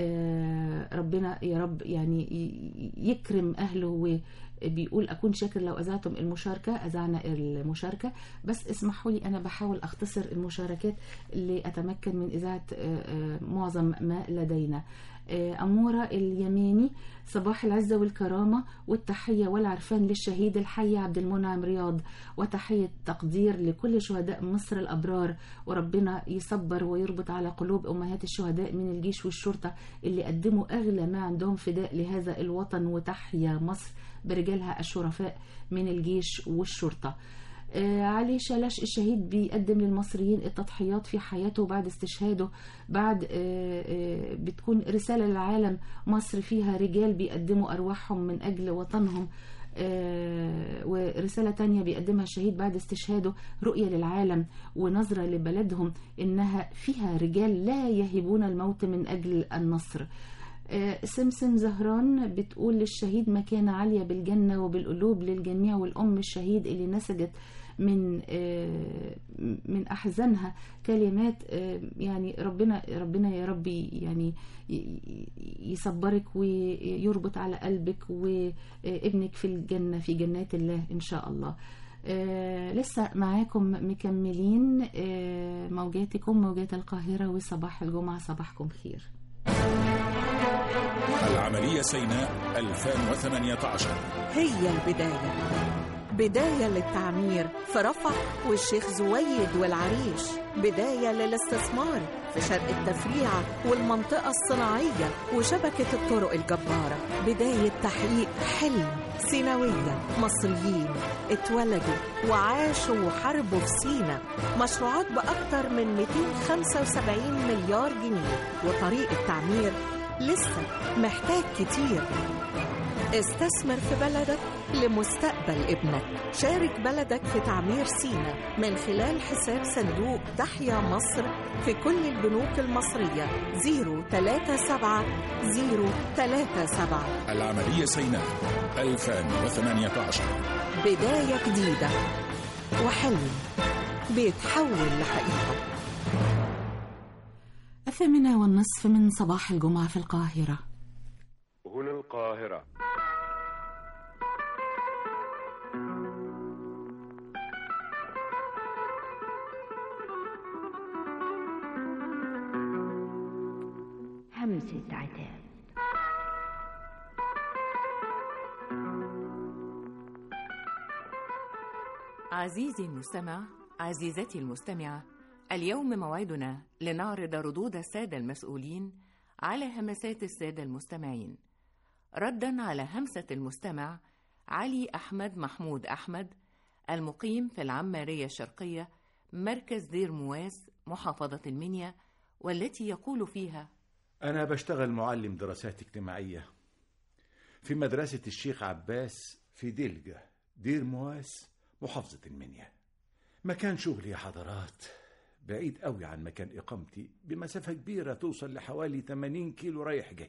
آه، ربنا يا رب يعني ي- يكرم أهله وبيقول أكون شاكر لو أذعتم المشاركة أذعنا المشاركة بس اسمحوا لي أنا بحاول أختصر المشاركات لأتمكن من إذاعة آه، آه، معظم ما لدينا آه، أمورة اليماني صباح العزة والكرامة والتحية والعرفان للشهيد الحي عبد المنعم رياض وتحية تقدير لكل شهداء مصر الأبرار وربنا يصبر ويربط على قلوب أمهات الشهداء من الجيش والشرطة اللي قدموا أغلى ما عندهم فداء لهذا الوطن وتحيا مصر برجالها الشرفاء من الجيش والشرطة آه، علي شلش الشهيد بيقدم للمصريين التضحيات في حياته بعد استشهاده بعد آه، آه، بتكون رسالة للعالم مصر فيها رجال بيقدموا أرواحهم من أجل وطنهم آه، ورسالة تانية بيقدمها الشهيد بعد استشهاده رؤية للعالم ونظرة لبلدهم إنها فيها رجال لا يهبون الموت من أجل النصر آه، سمسم زهران بتقول للشهيد مكانة عالية بالجنة وبالقلوب للجميع والأم الشهيد اللي نسجت من آه، من أحزانها كلمات آه، يعني ربنا ربنا يا ربي يعني ي- ي- يصبرك ويربط على قلبك وابنك في الجنة في جنات الله إن شاء الله آه لسه معاكم مكملين آه موجاتكم موجات القاهرة وصباح الجمعة صباحكم خير العملية سيناء 2018 هي البداية بداية للتعمير في رفح والشيخ زويد والعريش بداية للاستثمار في شرق التفريعة والمنطقة الصناعية وشبكة الطرق الجبارة بداية تحقيق حلم سيناوية مصريين اتولدوا وعاشوا وحاربوا في سينا مشروعات بأكثر من 275 مليار جنيه وطريق التعمير لسه محتاج كتير استثمر في بلدك لمستقبل ابنك شارك بلدك في تعمير سينا من خلال حساب صندوق تحيا مصر في كل البنوك المصرية 037 037 العملية سيناء 2018 بداية جديدة وحلم بيتحول لحقيقة الثامنة والنصف من صباح الجمعة في القاهرة هنا القاهرة همسة عتاب عزيزي المستمع عزيزتي المستمعة اليوم موعدنا لنعرض ردود السادة المسؤولين على همسات السادة المستمعين ردا على همسة المستمع علي أحمد محمود أحمد المقيم في العمارية الشرقية مركز دير مواس محافظة المنيا والتي يقول فيها أنا بشتغل معلم دراسات اجتماعية في مدرسة الشيخ عباس في دلجة دير مواس محافظة المنيا مكان شغلي يا حضرات بعيد قوي عن مكان إقامتي بمسافة كبيرة توصل لحوالي 80 كيلو رايح جاي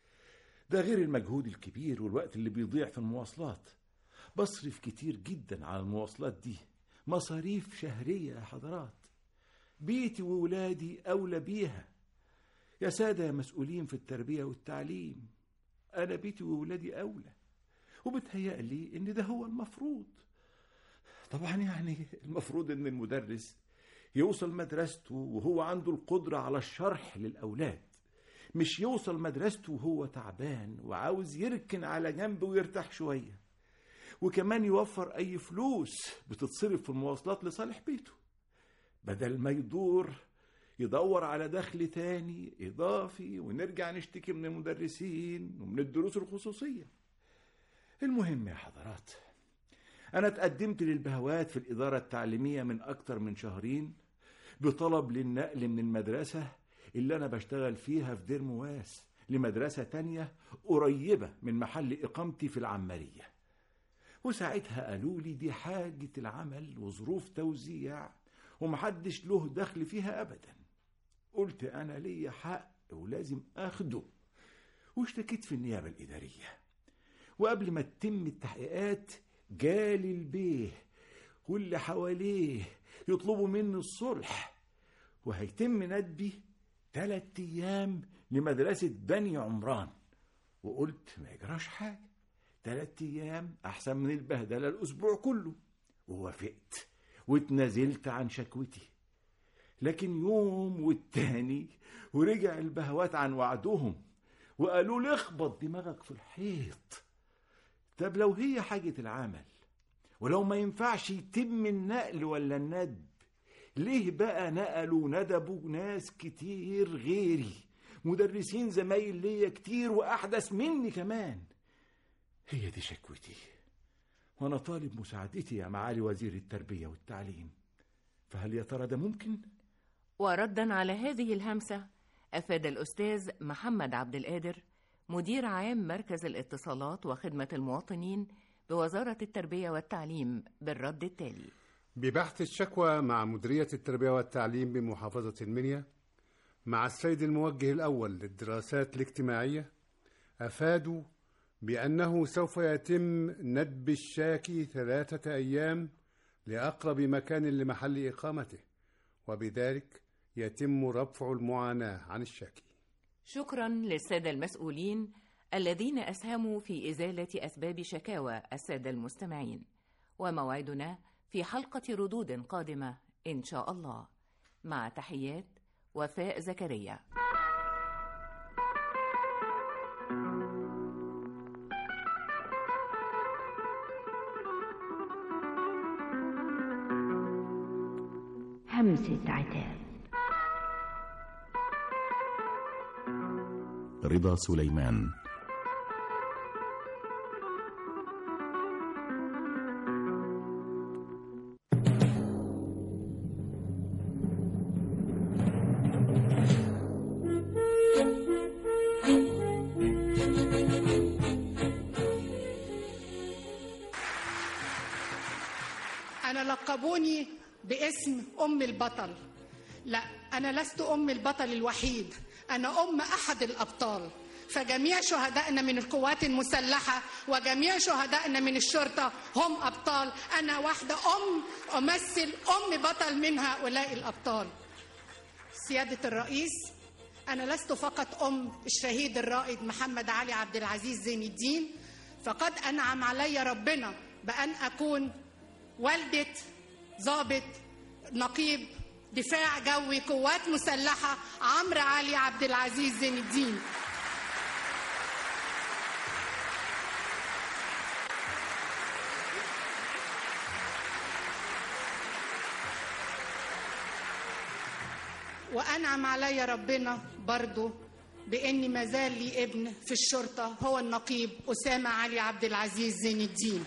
ده غير المجهود الكبير والوقت اللي بيضيع في المواصلات بصرف كتير جدا على المواصلات دي مصاريف شهرية يا حضرات بيتي وولادي أولى بيها يا سادة يا مسؤولين في التربية والتعليم أنا بيتي وولادي أولى وبتهيأ لي إن ده هو المفروض طبعا يعني المفروض إن المدرس يوصل مدرسته وهو عنده القدرة على الشرح للأولاد مش يوصل مدرسته وهو تعبان وعاوز يركن على جنب ويرتاح شوية وكمان يوفر أي فلوس بتتصرف في المواصلات لصالح بيته بدل ما يدور يدور على دخل تاني إضافي ونرجع نشتكي من المدرسين ومن الدروس الخصوصية المهم يا حضرات أنا اتقدمت للبهوات في الإدارة التعليمية من أكتر من شهرين بطلب للنقل من المدرسة اللي أنا بشتغل فيها في دير مواس لمدرسة تانية قريبة من محل إقامتي في العمارية وساعتها قالوا لي دي حاجة العمل وظروف توزيع ومحدش له دخل فيها أبدا قلت أنا ليا حق ولازم أخده واشتكيت في النيابة الإدارية وقبل ما تتم التحقيقات جالي البيه واللي حواليه يطلبوا مني الصلح وهيتم ندبي تلات أيام لمدرسة بني عمران وقلت ما يجراش حاجة تلات أيام أحسن من البهدلة الأسبوع كله ووافقت واتنازلت عن شكوتي لكن يوم والتاني ورجع البهوات عن وعدهم وقالوا لي اخبط دماغك في الحيط طب لو هي حاجة العمل ولو ما ينفعش يتم النقل ولا الندب ليه بقى نقلوا وندبوا ناس كتير غيري مدرسين زمايل ليا كتير وأحدث مني كمان هي دي شكوتي وأنا طالب مساعدتي يا معالي وزير التربية والتعليم فهل يا ترى ده ممكن؟ وردا على هذه الهمسة أفاد الأستاذ محمد عبد القادر مدير عام مركز الاتصالات وخدمة المواطنين بوزارة التربية والتعليم بالرد التالي ببحث الشكوى مع مديرية التربية والتعليم بمحافظة المنيا مع السيد الموجه الأول للدراسات الاجتماعية أفادوا بأنه سوف يتم ندب الشاكي ثلاثة أيام لأقرب مكان لمحل إقامته وبذلك يتم رفع المعاناة عن الشاكي شكرا للسادة المسؤولين الذين أسهموا في إزالة أسباب شكاوى السادة المستمعين وموعدنا في حلقة ردود قادمة إن شاء الله مع تحيات وفاء زكريا همسة عتاب رضا سليمان أنا لقبوني باسم أم البطل لا أنا لست أم البطل الوحيد أنا أم أحد الأبطال فجميع شهدائنا من القوات المسلحة وجميع شهدائنا من الشرطة هم أبطال أنا واحدة أم أمثل أم بطل من هؤلاء الأبطال سيادة الرئيس أنا لست فقط أم الشهيد الرائد محمد علي عبد العزيز زين الدين فقد أنعم علي ربنا بأن أكون والدة ضابط نقيب دفاع جوي قوات مسلحة عمرو علي عبد العزيز زين الدين وأنعم علي ربنا برضو بإني ما زال لي ابن في الشرطة هو النقيب أسامة علي عبد العزيز زين الدين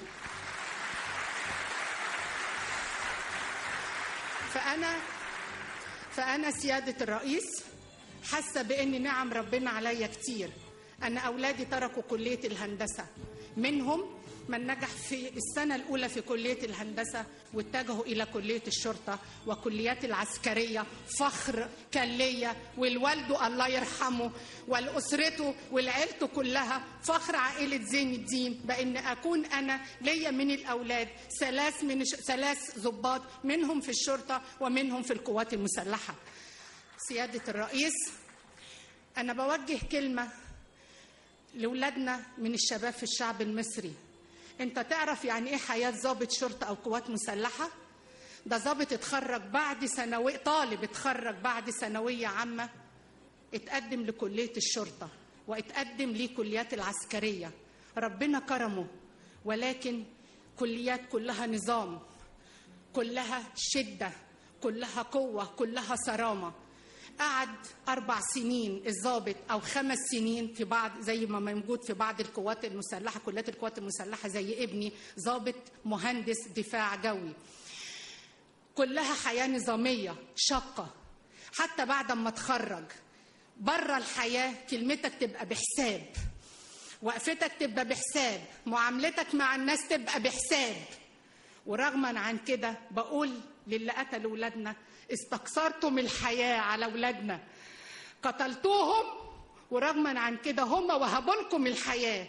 فأنا فأنا سيادة الرئيس حاسة بإن نعم ربنا عليا كتير أن أولادي تركوا كلية الهندسة منهم من نجح في السنة الأولى في كلية الهندسة واتجهوا إلى كلية الشرطة وكليات العسكرية فخر كان ليا والوالد الله يرحمه والأسرته والعيلته كلها فخر عائلة زين الدين بأن أكون أنا ليا من الأولاد ثلاث من ثلاث ضباط منهم في الشرطة ومنهم في القوات المسلحة سيادة الرئيس أنا بوجه كلمة لولادنا من الشباب في الشعب المصري انت تعرف يعني ايه حياة ضابط شرطة او قوات مسلحة ده ضابط اتخرج بعد ثانوي طالب اتخرج بعد ثانوية عامة اتقدم لكلية الشرطة واتقدم لكليات العسكرية ربنا كرمه ولكن كليات كلها نظام كلها شدة كلها قوة كلها صرامة قعد أربع سنين الضابط أو خمس سنين في بعض زي ما موجود في بعض القوات المسلحة كليات القوات المسلحة زي ابني ضابط مهندس دفاع جوي كلها حياة نظامية شاقة حتى بعد ما اتخرج بره الحياة كلمتك تبقى بحساب وقفتك تبقى بحساب معاملتك مع الناس تبقى بحساب ورغما عن كده بقول للي قتلوا ولادنا استكثرتم الحياة على ولادنا قتلتوهم ورغما عن كده هم وهبوا لكم الحياة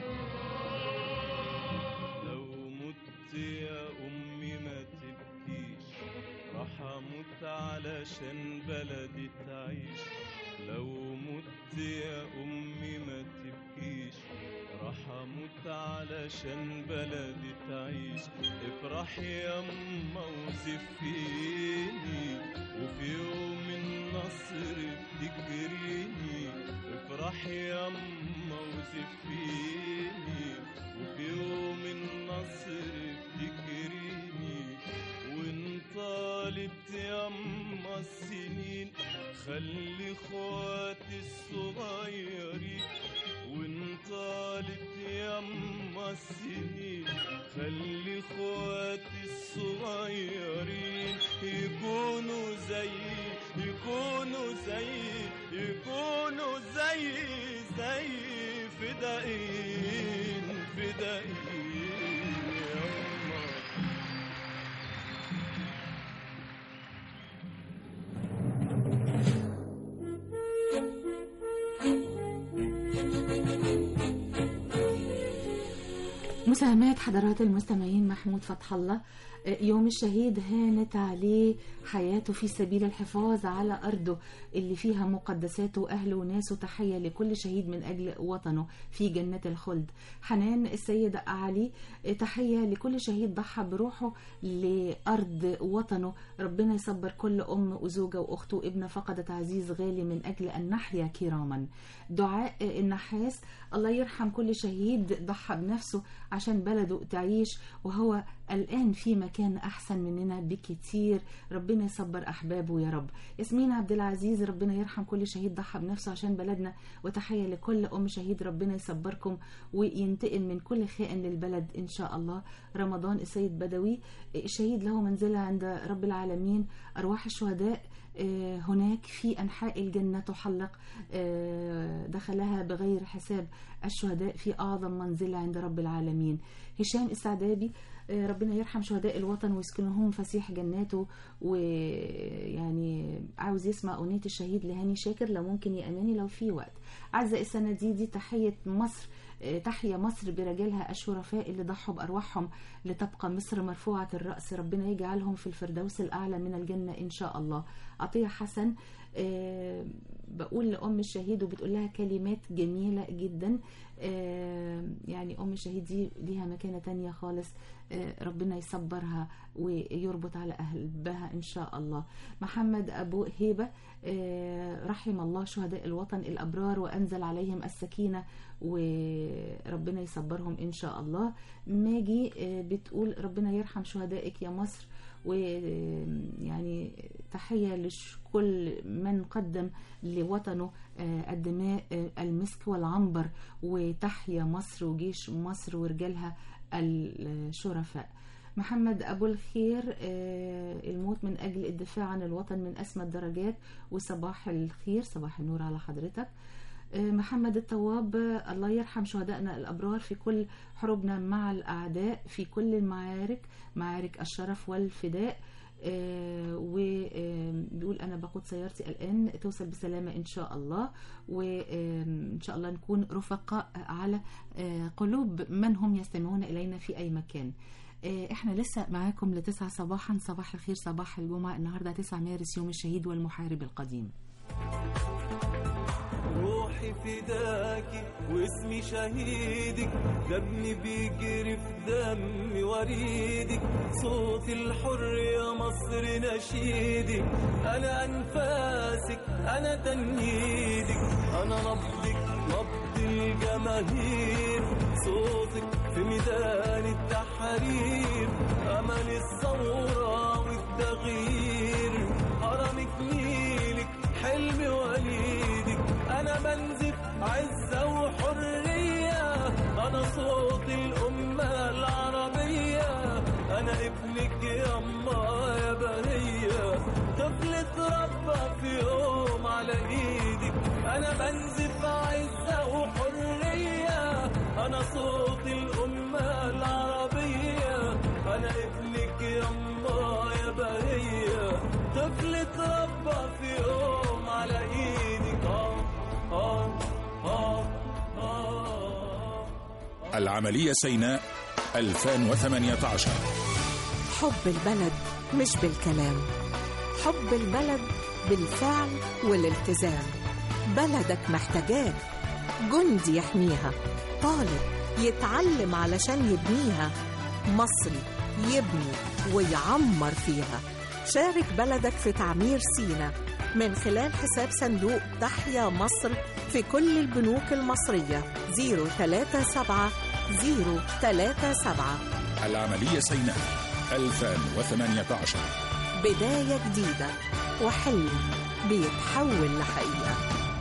لو مت يا أمي ما تبكيش راح أموت علشان بلدي تعيش لو مت يا أمي ما تبكيش راح أموت علشان بلدي تعيش افرحي يا أما وزفيني وفي يوم النصر افتكريني افرحي يا أما وزفيني وفي يوم النصر افتكريني وان طالبت يما السنين خلي اخواتي الصغيرين وان طالبت يما السنين خلي اخواتي الصغيرين يكونوا زي يكونوا زي يكونوا زي زي فدائين فدائين يما مساهمات حضرات المستمعين محمود فتح الله يوم الشهيد هانت عليه حياته في سبيل الحفاظ على أرضه اللي فيها مقدساته وأهله وناسه تحية لكل شهيد من أجل وطنه في جنة الخلد حنان السيد علي تحية لكل شهيد ضحى بروحه لأرض وطنه ربنا يصبر كل أم وزوجة وأخت وابنة فقدت عزيز غالي من أجل أن نحيا كراما دعاء النحاس الله يرحم كل شهيد ضحى بنفسه عشان بلده تعيش وهو الآن في مكان أحسن مننا بكتير ربنا يصبر أحبابه يا رب ياسمين عبد العزيز ربنا يرحم كل شهيد ضحى بنفسه عشان بلدنا وتحية لكل أم شهيد ربنا يصبركم وينتقم من كل خائن للبلد إن شاء الله رمضان السيد بدوي شهيد له منزلة عند رب العالمين أرواح الشهداء آه، هناك في أنحاء الجنة تحلق آه، دخلها بغير حساب الشهداء في أعظم منزلة عند رب العالمين هشام السعدابي آه، ربنا يرحم شهداء الوطن ويسكنهم فسيح جناته ويعني عاوز يسمع أغنية الشهيد لهاني شاكر لو ممكن يأماني لو في وقت عزة السنة دي دي تحية مصر تحيا مصر برجالها الشرفاء اللي ضحوا بأرواحهم لتبقى مصر مرفوعة الرأس ربنا يجعلهم في الفردوس الأعلى من الجنة إن شاء الله عطية حسن آه، بقول لأم الشهيد وبتقول لها كلمات جميلة جدا آه، يعني أم الشهيد دي ليها مكانة تانية خالص آه، ربنا يصبرها ويربط على قلبها إن شاء الله محمد أبو هيبة آه، رحم الله شهداء الوطن الأبرار وأنزل عليهم السكينة وربنا يصبرهم إن شاء الله ماجي آه، بتقول ربنا يرحم شهدائك يا مصر ويعني تحية لكل من قدم لوطنه آه، الدماء آه، المسك والعنبر وتحيا مصر وجيش مصر ورجالها الشرفاء محمد أبو الخير آه، الموت من أجل الدفاع عن الوطن من أسمى الدرجات وصباح الخير صباح النور على حضرتك آه، محمد الطواب آه، الله يرحم شهدائنا الأبرار في كل حروبنا مع الأعداء في كل المعارك معارك الشرف والفداء وبيقول أنا بقود سيارتي الآن توصل بسلامة إن شاء الله وإن شاء الله نكون رفقاء على آه، قلوب من هم يستمعون إلينا في أي مكان آه، احنا لسه معاكم لتسعة صباحا صباح الخير صباح الجمعة النهاردة 9 مارس يوم الشهيد والمحارب القديم روحي فداكي واسمي شهيدك دمي بيجري في دمي وريدك صوت الحر يا مصر نشيدك انا انفاسك انا تنهيدك انا نبضك نبض الجماهير صوتك في ميدان التحرير امل الثوره والتغيير هرمك نيلك حلم وليدك انا بنزف عزه وحريه انا صوت الامه العربيه انا ابنك يما يا بهيه طفل اتربى في يوم على ايدك انا بنزف عزه وحريه انا صوت الامه العربيه انا ابنك يما يا بهيه طفل اتربى في يوم على ايدك اه اه اه اه العملية سيناء 2018 حب البلد مش بالكلام حب البلد بالفعل والالتزام بلدك محتاجاك جندي يحميها طالب يتعلم علشان يبنيها مصري يبني ويعمر فيها شارك بلدك في تعمير سينا من خلال حساب صندوق تحيا مصر في كل البنوك المصرية 037 037 العملية سيناء 2018 بداية جديدة وحلم بيتحول لحقيقة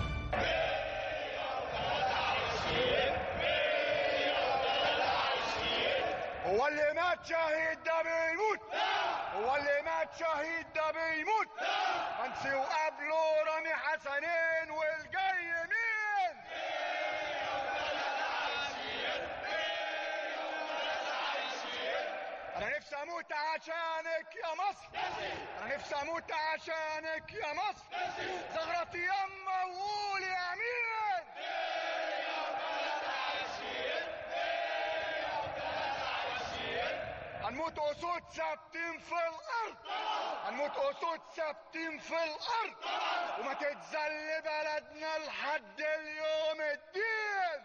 هو اللي مات شهيد ده بيموت هو اللي مات شهيد ده بيموت منسي وقبله رامي حسنين والجاي مين انا نفسي اموت عشانك يا مصر انا نفسي اموت عشانك يا مصر زغرتي يما وقولي امين هنموت اسود ثابتين في الارض هنموت اسود ثابتين في الارض وما تتذل بلدنا لحد اليوم الدين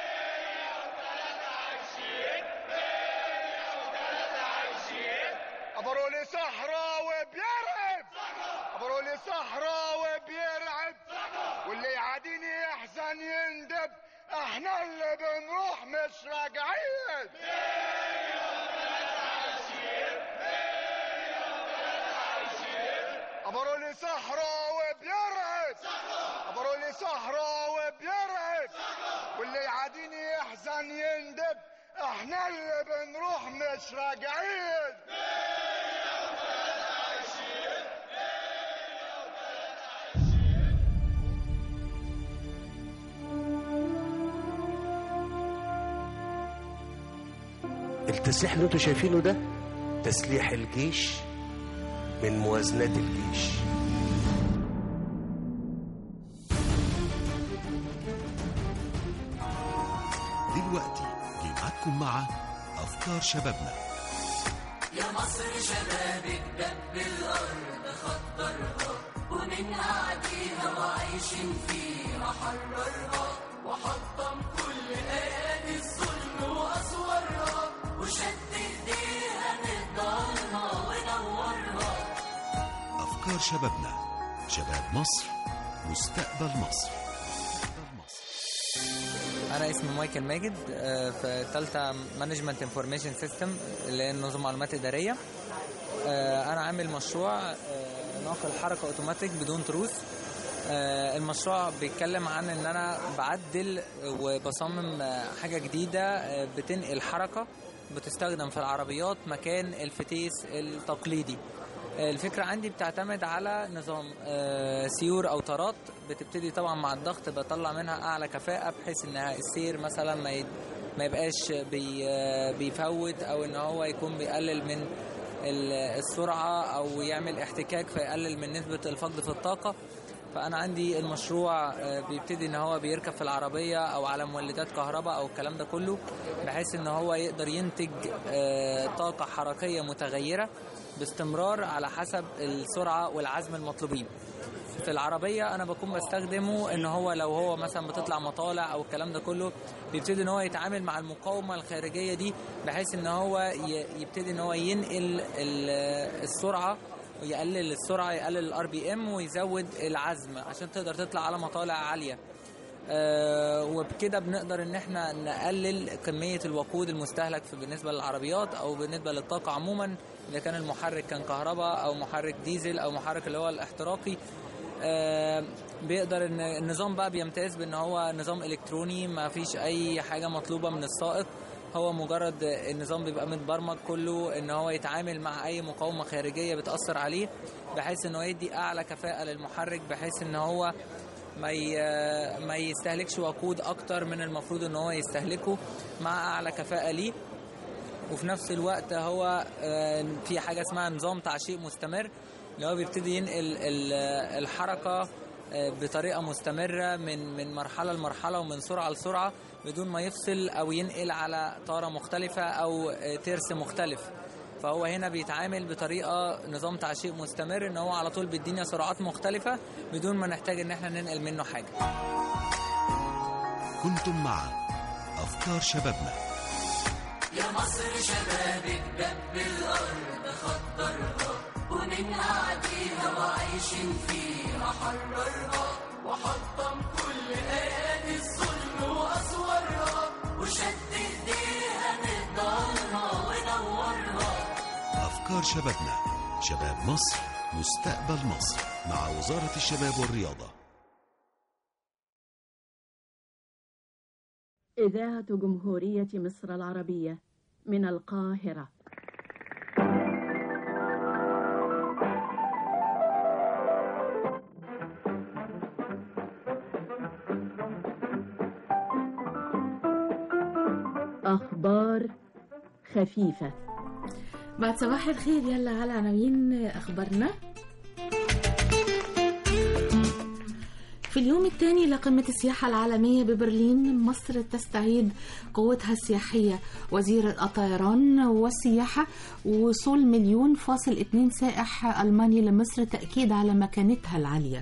ابرولي صحراوي بيرعب ابرولي صحراوي بيرعب واللي يعاديني يحزن يندب احنا اللي بنروح مش راجعين ابرولي صحراوي بيرعب ابرولي صحراوي بيرعب واللي يعاديني يحزن يندب احنا اللي بنروح مش راجعين التسليح اللي انتوا شايفينه ده تسليح الجيش من موازنات الجيش دلوقتي جمعتكم مع أفكار شبابنا يا مصر شبابك دب الأرض خطرها ومن قعديها وعايشين فيها حررها وحطم كل آيات الظلم وأسوارها وشد إيديها نضالها ونورها أفكار شبابنا شباب مصر مستقبل مصر انا اسمي مايكل ماجد آه، في ثالثه مانجمنت انفورميشن سيستم اللي هي نظم معلومات اداريه آه، انا عامل مشروع آه، ناقل حركه اوتوماتيك بدون تروس آه، المشروع بيتكلم عن ان انا بعدل وبصمم آه، حاجه جديده آه، بتنقل حركه بتستخدم في العربيات مكان الفتيس التقليدي آه، الفكرة عندي بتعتمد على نظام آه، سيور أو طارات بتبتدي طبعا مع الضغط بطلع منها أعلى كفاءة بحيث إنها السير مثلا ما ي- ما يبقاش بي آه، بيفوت أو إن هو يكون بيقلل من ال- السرعة أو يعمل احتكاك فيقلل من نسبة الفقد في الطاقة فأنا عندي المشروع آه، بيبتدي إن هو بيركب في العربية أو على مولدات كهرباء أو الكلام ده كله بحيث إن هو يقدر ينتج آه، طاقة حركية متغيرة باستمرار على حسب السرعة والعزم المطلوبين في العربية أنا بكون بستخدمه إن هو لو هو مثلا بتطلع مطالع أو الكلام ده كله بيبتدي إن هو يتعامل مع المقاومة الخارجية دي بحيث إن هو ي- يبتدي إن هو ينقل ال- السرعة ويقلل السرعة يقلل الار بي ام ويزود العزم عشان تقدر تطلع على مطالع عالية آه، وبكده بنقدر ان احنا نقلل كميه الوقود المستهلك في بالنسبه للعربيات او بالنسبه للطاقه عموما اذا كان المحرك كان كهرباء او محرك ديزل او محرك اللي هو الاحتراقي آه، بيقدر ان النظام بقى بيمتاز بان هو نظام الكتروني ما فيش اي حاجه مطلوبه من السائق هو مجرد النظام بيبقى متبرمج كله ان هو يتعامل مع اي مقاومه خارجيه بتاثر عليه بحيث انه يدي اعلى كفاءه للمحرك بحيث ان هو ما ي- ما يستهلكش وقود اكتر من المفروض ان هو يستهلكه مع اعلى كفاءه ليه وفي نفس الوقت هو آه، في حاجه اسمها نظام تعشيق مستمر اللي هو بيبتدي ينقل ال- الحركه آه، بطريقه مستمره من من مرحله لمرحله ومن سرعه لسرعه بدون ما يفصل او ينقل على طاره مختلفه او آه، ترس مختلف فهو هنا بيتعامل بطريقه نظام تعشيق مستمر ان هو على طول بيدينا سرعات مختلفه بدون ما نحتاج ان احنا ننقل منه حاجه كنتم مع أفكار شبابنا يا مصر شبابك دب الأرض خطرها ومن قعديها وعايشين فيها حررها وحطم كل آيات الظلم وأسوارها وشد إيديها نضالها ونورها أفكار شبابنا شباب مصر مستقبل مصر مع وزارة الشباب والرياضة إذاعة جمهورية مصر العربية من القاهرة أخبار خفيفة بعد صباح الخير يلا على عناوين أخبارنا في اليوم الثاني لقمة السياحة العالمية ببرلين مصر تستعيد قوتها السياحية وزير الطيران والسياحة وصول مليون فاصل اتنين سائح ألماني لمصر تأكيد على مكانتها العالية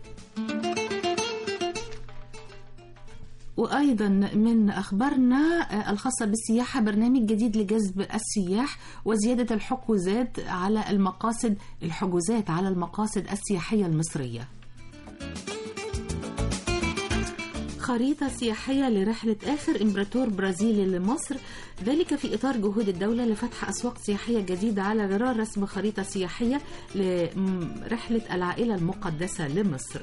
وأيضا من أخبارنا الخاصة بالسياحة برنامج جديد لجذب السياح وزيادة الحجوزات على المقاصد الحجوزات على المقاصد السياحية المصرية خريطة سياحية لرحلة آخر إمبراطور برازيلي لمصر ذلك في إطار جهود الدولة لفتح أسواق سياحية جديدة على غرار رسم خريطة سياحية لرحلة العائلة المقدسة لمصر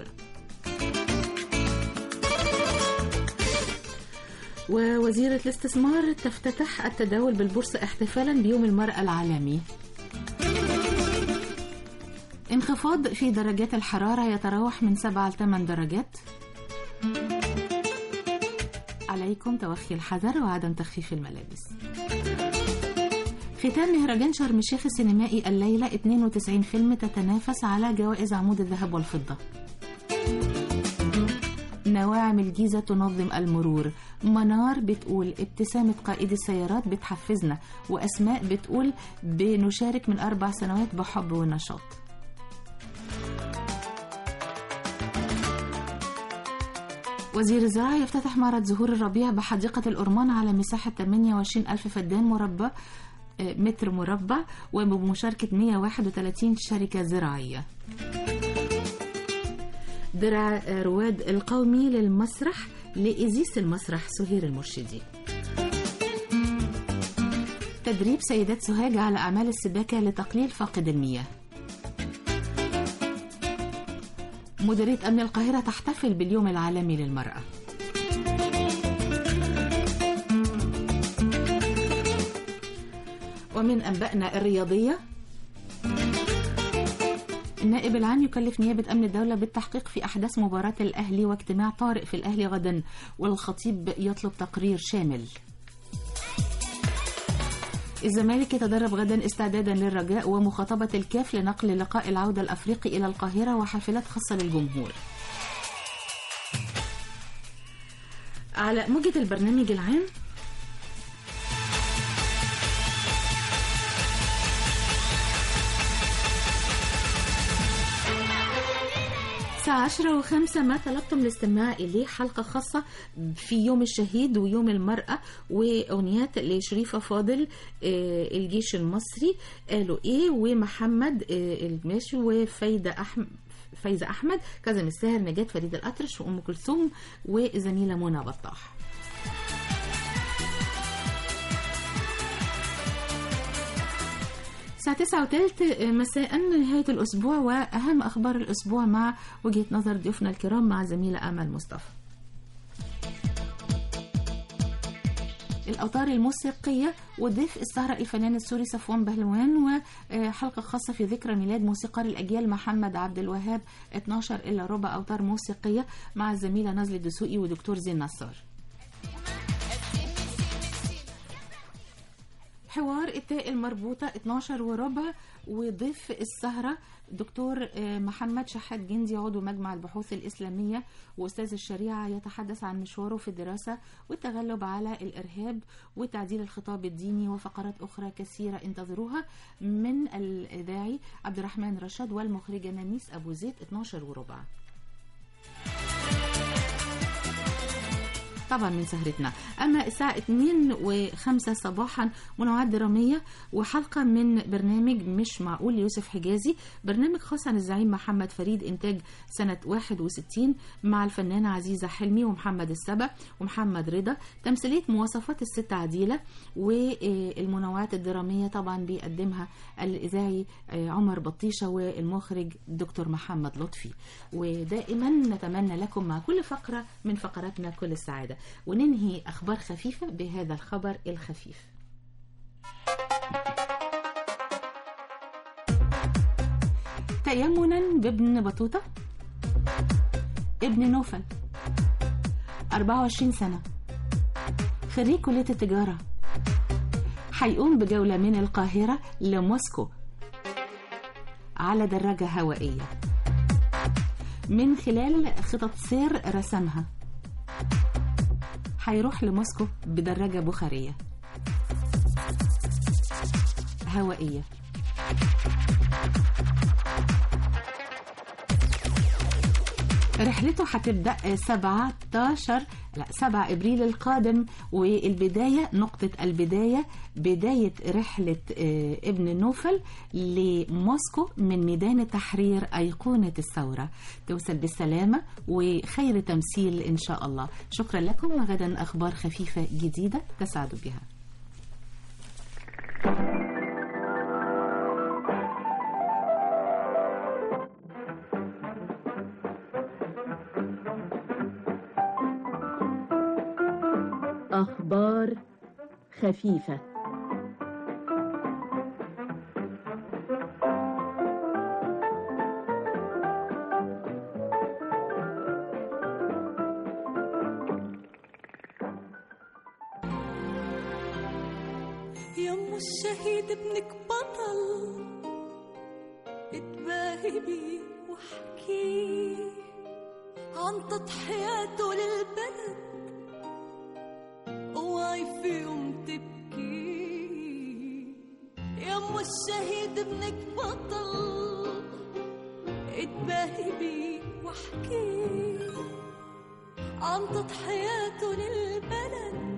ووزيرة الاستثمار تفتتح التداول بالبورصة احتفالا بيوم المرأة العالمي انخفاض في درجات الحرارة يتراوح من 7 ل 8 درجات عليكم توخي الحذر وعدم تخفيف الملابس ختام مهرجان شرم الشيخ السينمائي الليلة 92 فيلم تتنافس على جوائز عمود الذهب والفضة نواعم الجيزة تنظم المرور منار بتقول ابتسامة قائد السيارات بتحفزنا وأسماء بتقول بنشارك من أربع سنوات بحب ونشاط وزير الزراعة يفتتح معرض زهور الربيع بحديقة الأرمان على مساحة 28 ألف فدان مربع متر مربع وبمشاركة 131 شركة زراعية درع رواد القومي للمسرح لإزيس المسرح سهير المرشدي تدريب سيدات سوهاج على أعمال السباكة لتقليل فاقد المياه مديرية أمن القاهرة تحتفل باليوم العالمي للمرأة ومن أنبائنا الرياضية النائب العام يكلف نيابة أمن الدولة بالتحقيق في أحداث مباراة الأهلي واجتماع طارئ في الأهلي غدا والخطيب يطلب تقرير شامل الزمالك يتدرب غدا استعدادا للرجاء ومخاطبة الكاف لنقل لقاء العودة الأفريقي إلى القاهرة وحافلات خاصة للجمهور على موجة البرنامج العام الساعة عشرة وخمسة ما طلبتم الاستماع إليه حلقة خاصة في يوم الشهيد ويوم المرأة وأغنيات لشريفة فاضل آه، الجيش المصري قالوا إيه ومحمد آه، الماشي وفايدة أحمد فايزة أحمد كاظم الساهر نجاة فريد الأطرش وأم كلثوم وزميلة منى بطاح الساعة تسعة وثلث مساء نهاية الأسبوع وأهم أخبار الأسبوع مع وجهة نظر ضيوفنا الكرام مع زميلة أمل مصطفى الأوتار الموسيقية وضيف السهرة الفنان السوري صفوان بهلوان وحلقة خاصة في ذكرى ميلاد موسيقار الأجيال محمد عبد الوهاب 12 إلا ربع أوتار موسيقية مع الزميلة نازلة الدسوقي ودكتور زين نصار حوار التاء المربوطة 12 وربع وضيف السهرة دكتور محمد شحات جندي عضو مجمع البحوث الإسلامية وأستاذ الشريعة يتحدث عن مشواره في الدراسة والتغلب على الإرهاب وتعديل الخطاب الديني وفقرات أخرى كثيرة انتظروها من الإذاعي عبد الرحمن رشاد والمخرجة نانيس أبو زيد 12 وربع طبعا من سهرتنا أما الساعة 2 و5 صباحا منوعات درامية وحلقة من برنامج مش معقول ليوسف حجازي برنامج خاص عن الزعيم محمد فريد إنتاج سنة 61 مع الفنانة عزيزة حلمي ومحمد السبع ومحمد رضا تمثيلية مواصفات الست عديلة والمنوعات الدرامية طبعا بيقدمها الإذاعي عمر بطيشة والمخرج دكتور محمد لطفي ودائما نتمنى لكم مع كل فقرة من فقراتنا كل السعادة وننهي أخبار خفيفة بهذا الخبر الخفيف تيمنا بابن بطوطة ابن نوفل 24 سنة خريج كلية التجارة هيقوم بجولة من القاهرة لموسكو على دراجة هوائية من خلال خطط سير رسمها هيروح لموسكو بدراجة بخارية هوائية رحلته هتبدأ 17 لا 7 ابريل القادم والبدايه نقطه البدايه بدايه رحله آه، ابن نوفل لموسكو من ميدان التحرير ايقونه الثوره توصل بالسلامه وخير تمثيل ان شاء الله شكرا لكم وغدا اخبار خفيفه جديده تسعدوا بها أخبار خفيفة يم الشهيد ابنك بطل اتباهي بيه واحكي عن تضحياته للبلد اوعي في يوم تبكي يم الشهيد ابنك بطل اتباهي بيه واحكي عن تضحياته للبلد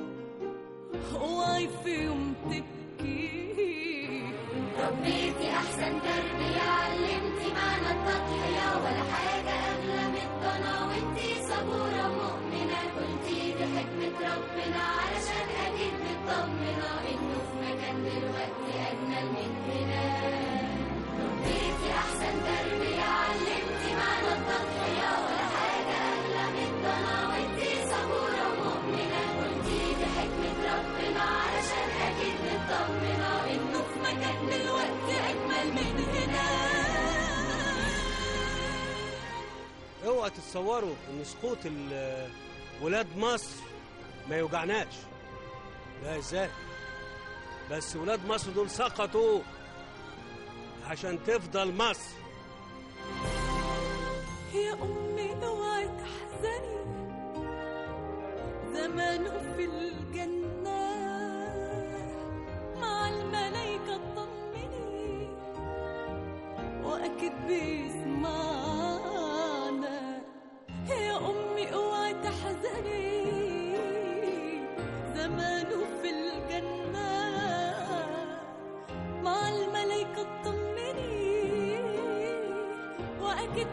اوعي في يوم تبكي ربيتي احسن تربية علمتي معنى التضحية ولا حاجة اغلى من الضنا وانتي صبورة مؤمنة قلتي بحكمة ربنا علشان اكيد مطمنة انه في مكان دلوقتي اجمل من هنا ربيتي احسن تربية علمتي معنى التضحية ولا حاجة اغلى من الضنا وانتي صبورة مؤمنة قلتي بحكمة ربنا علشان اكيد مطمنة انه في مكان دلوقتي اجمل من هنا اوعى تتصوروا ان سقوط ال- ولاد مصر ما يوجعناش لا ازاي بس ولاد مصر دول سقطوا عشان تفضل مصر يا أمي اوعي تحزني زمانه في الجنة مع الملايكة اطمني وأكيد بيسمعنا يا أمي اوعي تحزني زمانه في الجنة مع الملايكة اطمني وأكيد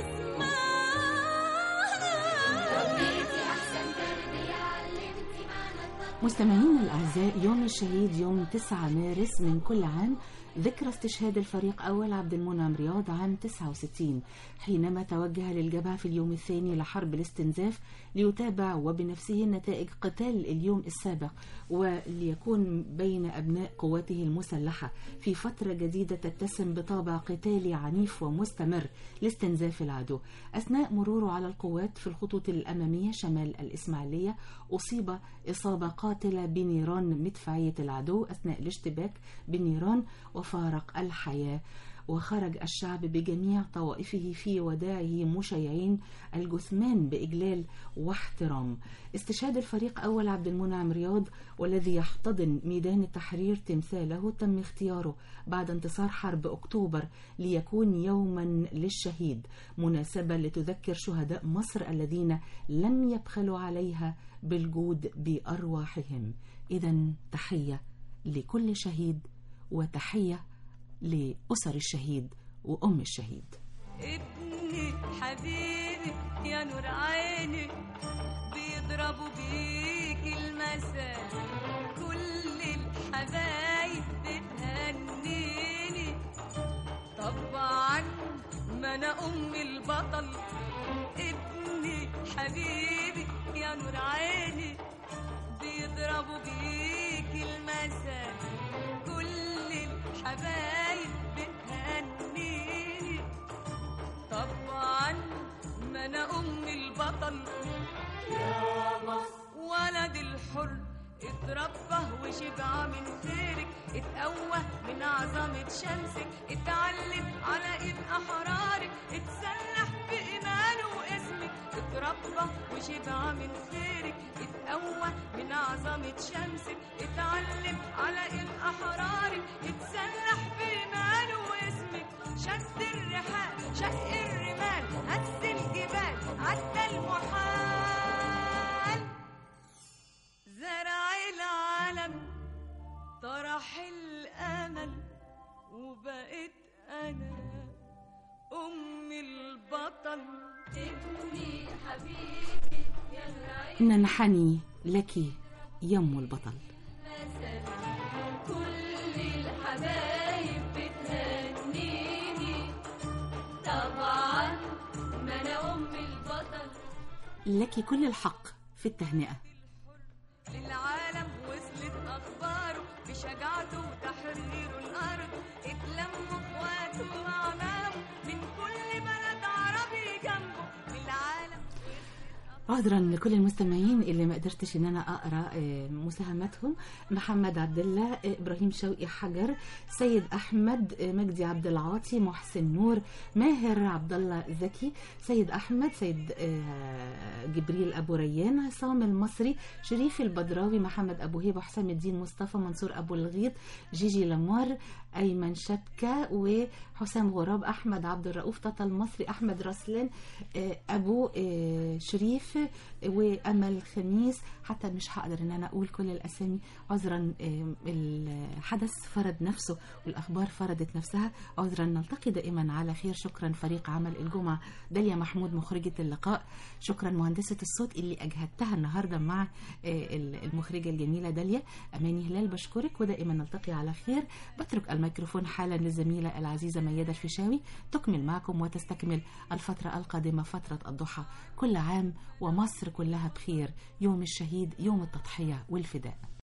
مستمعينا الأعزاء يوم الشهيد يوم 9 مارس من كل عام ذكرى استشهاد الفريق أول عبد المنعم رياض عام 69 حينما توجه للجبهة في اليوم الثاني لحرب الاستنزاف ليتابع وبنفسه نتائج قتال اليوم السابق وليكون بين أبناء قواته المسلحة في فترة جديدة تتسم بطابع قتالي عنيف ومستمر لاستنزاف العدو أثناء مروره على القوات في الخطوط الأمامية شمال الإسماعيلية أصيب إصابة قاتلة بنيران مدفعية العدو أثناء الاشتباك بالنيران وفارق الحياة وخرج الشعب بجميع طوائفه في وداعه مشيعين الجثمان بإجلال واحترام استشهاد الفريق أول عبد المنعم رياض والذي يحتضن ميدان التحرير تمثاله تم اختياره بعد انتصار حرب أكتوبر ليكون يوما للشهيد مناسبة لتذكر شهداء مصر الذين لم يبخلوا عليها بالجود بأرواحهم إذا تحية لكل شهيد وتحية لأسر الشهيد وأم الشهيد ابني حبيبي يا نور عيني بيضربوا بيك المثل كل الحبايب بتهنيني طبعا ما انا ام البطل ابني حبيبي يا نور عيني بيضربوا بيك المثل كل الحبايب بتهنيني طبعا ما انا ام البطل يا مصر ولد الحر اتربى وشبع من خيرك اتقوى من عظمة شمسك اتعلم على ايد احرارك اتسلح بإيمان وشبع من خيرك اتقوى من عظمة شمسك اتعلم على ايد احرارك اتسلح بماله واسمك شد الرحال شق الرمال هز الجبال عدى المحال زرع العالم طرح الامل وبقيت انا ام البطل ابني حبيبي يا إن نحني لك يم البطل مثل كل الحبايب بتهنيني طبعا ما انا ام البطل لك كل الحق في التهنئة للعالم وصلت اخباره بشجاعته وتحرير الارض اتلموا اخواته واعمامه من كل بلد عربي جنبه للعالم عذرا لكل المستمعين اللي ما قدرتش ان انا اقرا آه، مساهماتهم محمد عبد الله آه، ابراهيم شوقي حجر سيد احمد آه، مجدي عبد العاطي محسن نور ماهر عبد الله زكي سيد احمد سيد آه، جبريل ابو ريان عصام المصري شريف البدراوي محمد ابو هيب حسام الدين مصطفى منصور ابو الغيط جيجي لمار ايمن شبكه وحسام غراب احمد عبد الرؤوف تطا المصري احمد رسلان آه، ابو آه، شريف آه، وامل خميس حتى مش هقدر ان انا اقول كل الاسامي عذرا آه، الحدث فرض نفسه والاخبار فرضت نفسها عذرا نلتقي دائما على خير شكرا فريق عمل الجمعه داليا محمود مخرجه اللقاء شكرا مهندسه الصوت اللي اجهدتها النهارده مع آه، المخرجه الجميله داليا اماني هلال بشكرك ودائما نلتقي على خير بترك الميكروفون حالا للزميله العزيزه ميادة الفيشاوي تكمل معكم وتستكمل الفتره القادمه فتره الضحى كل عام ومصر كلها بخير يوم الشهيد يوم التضحيه والفداء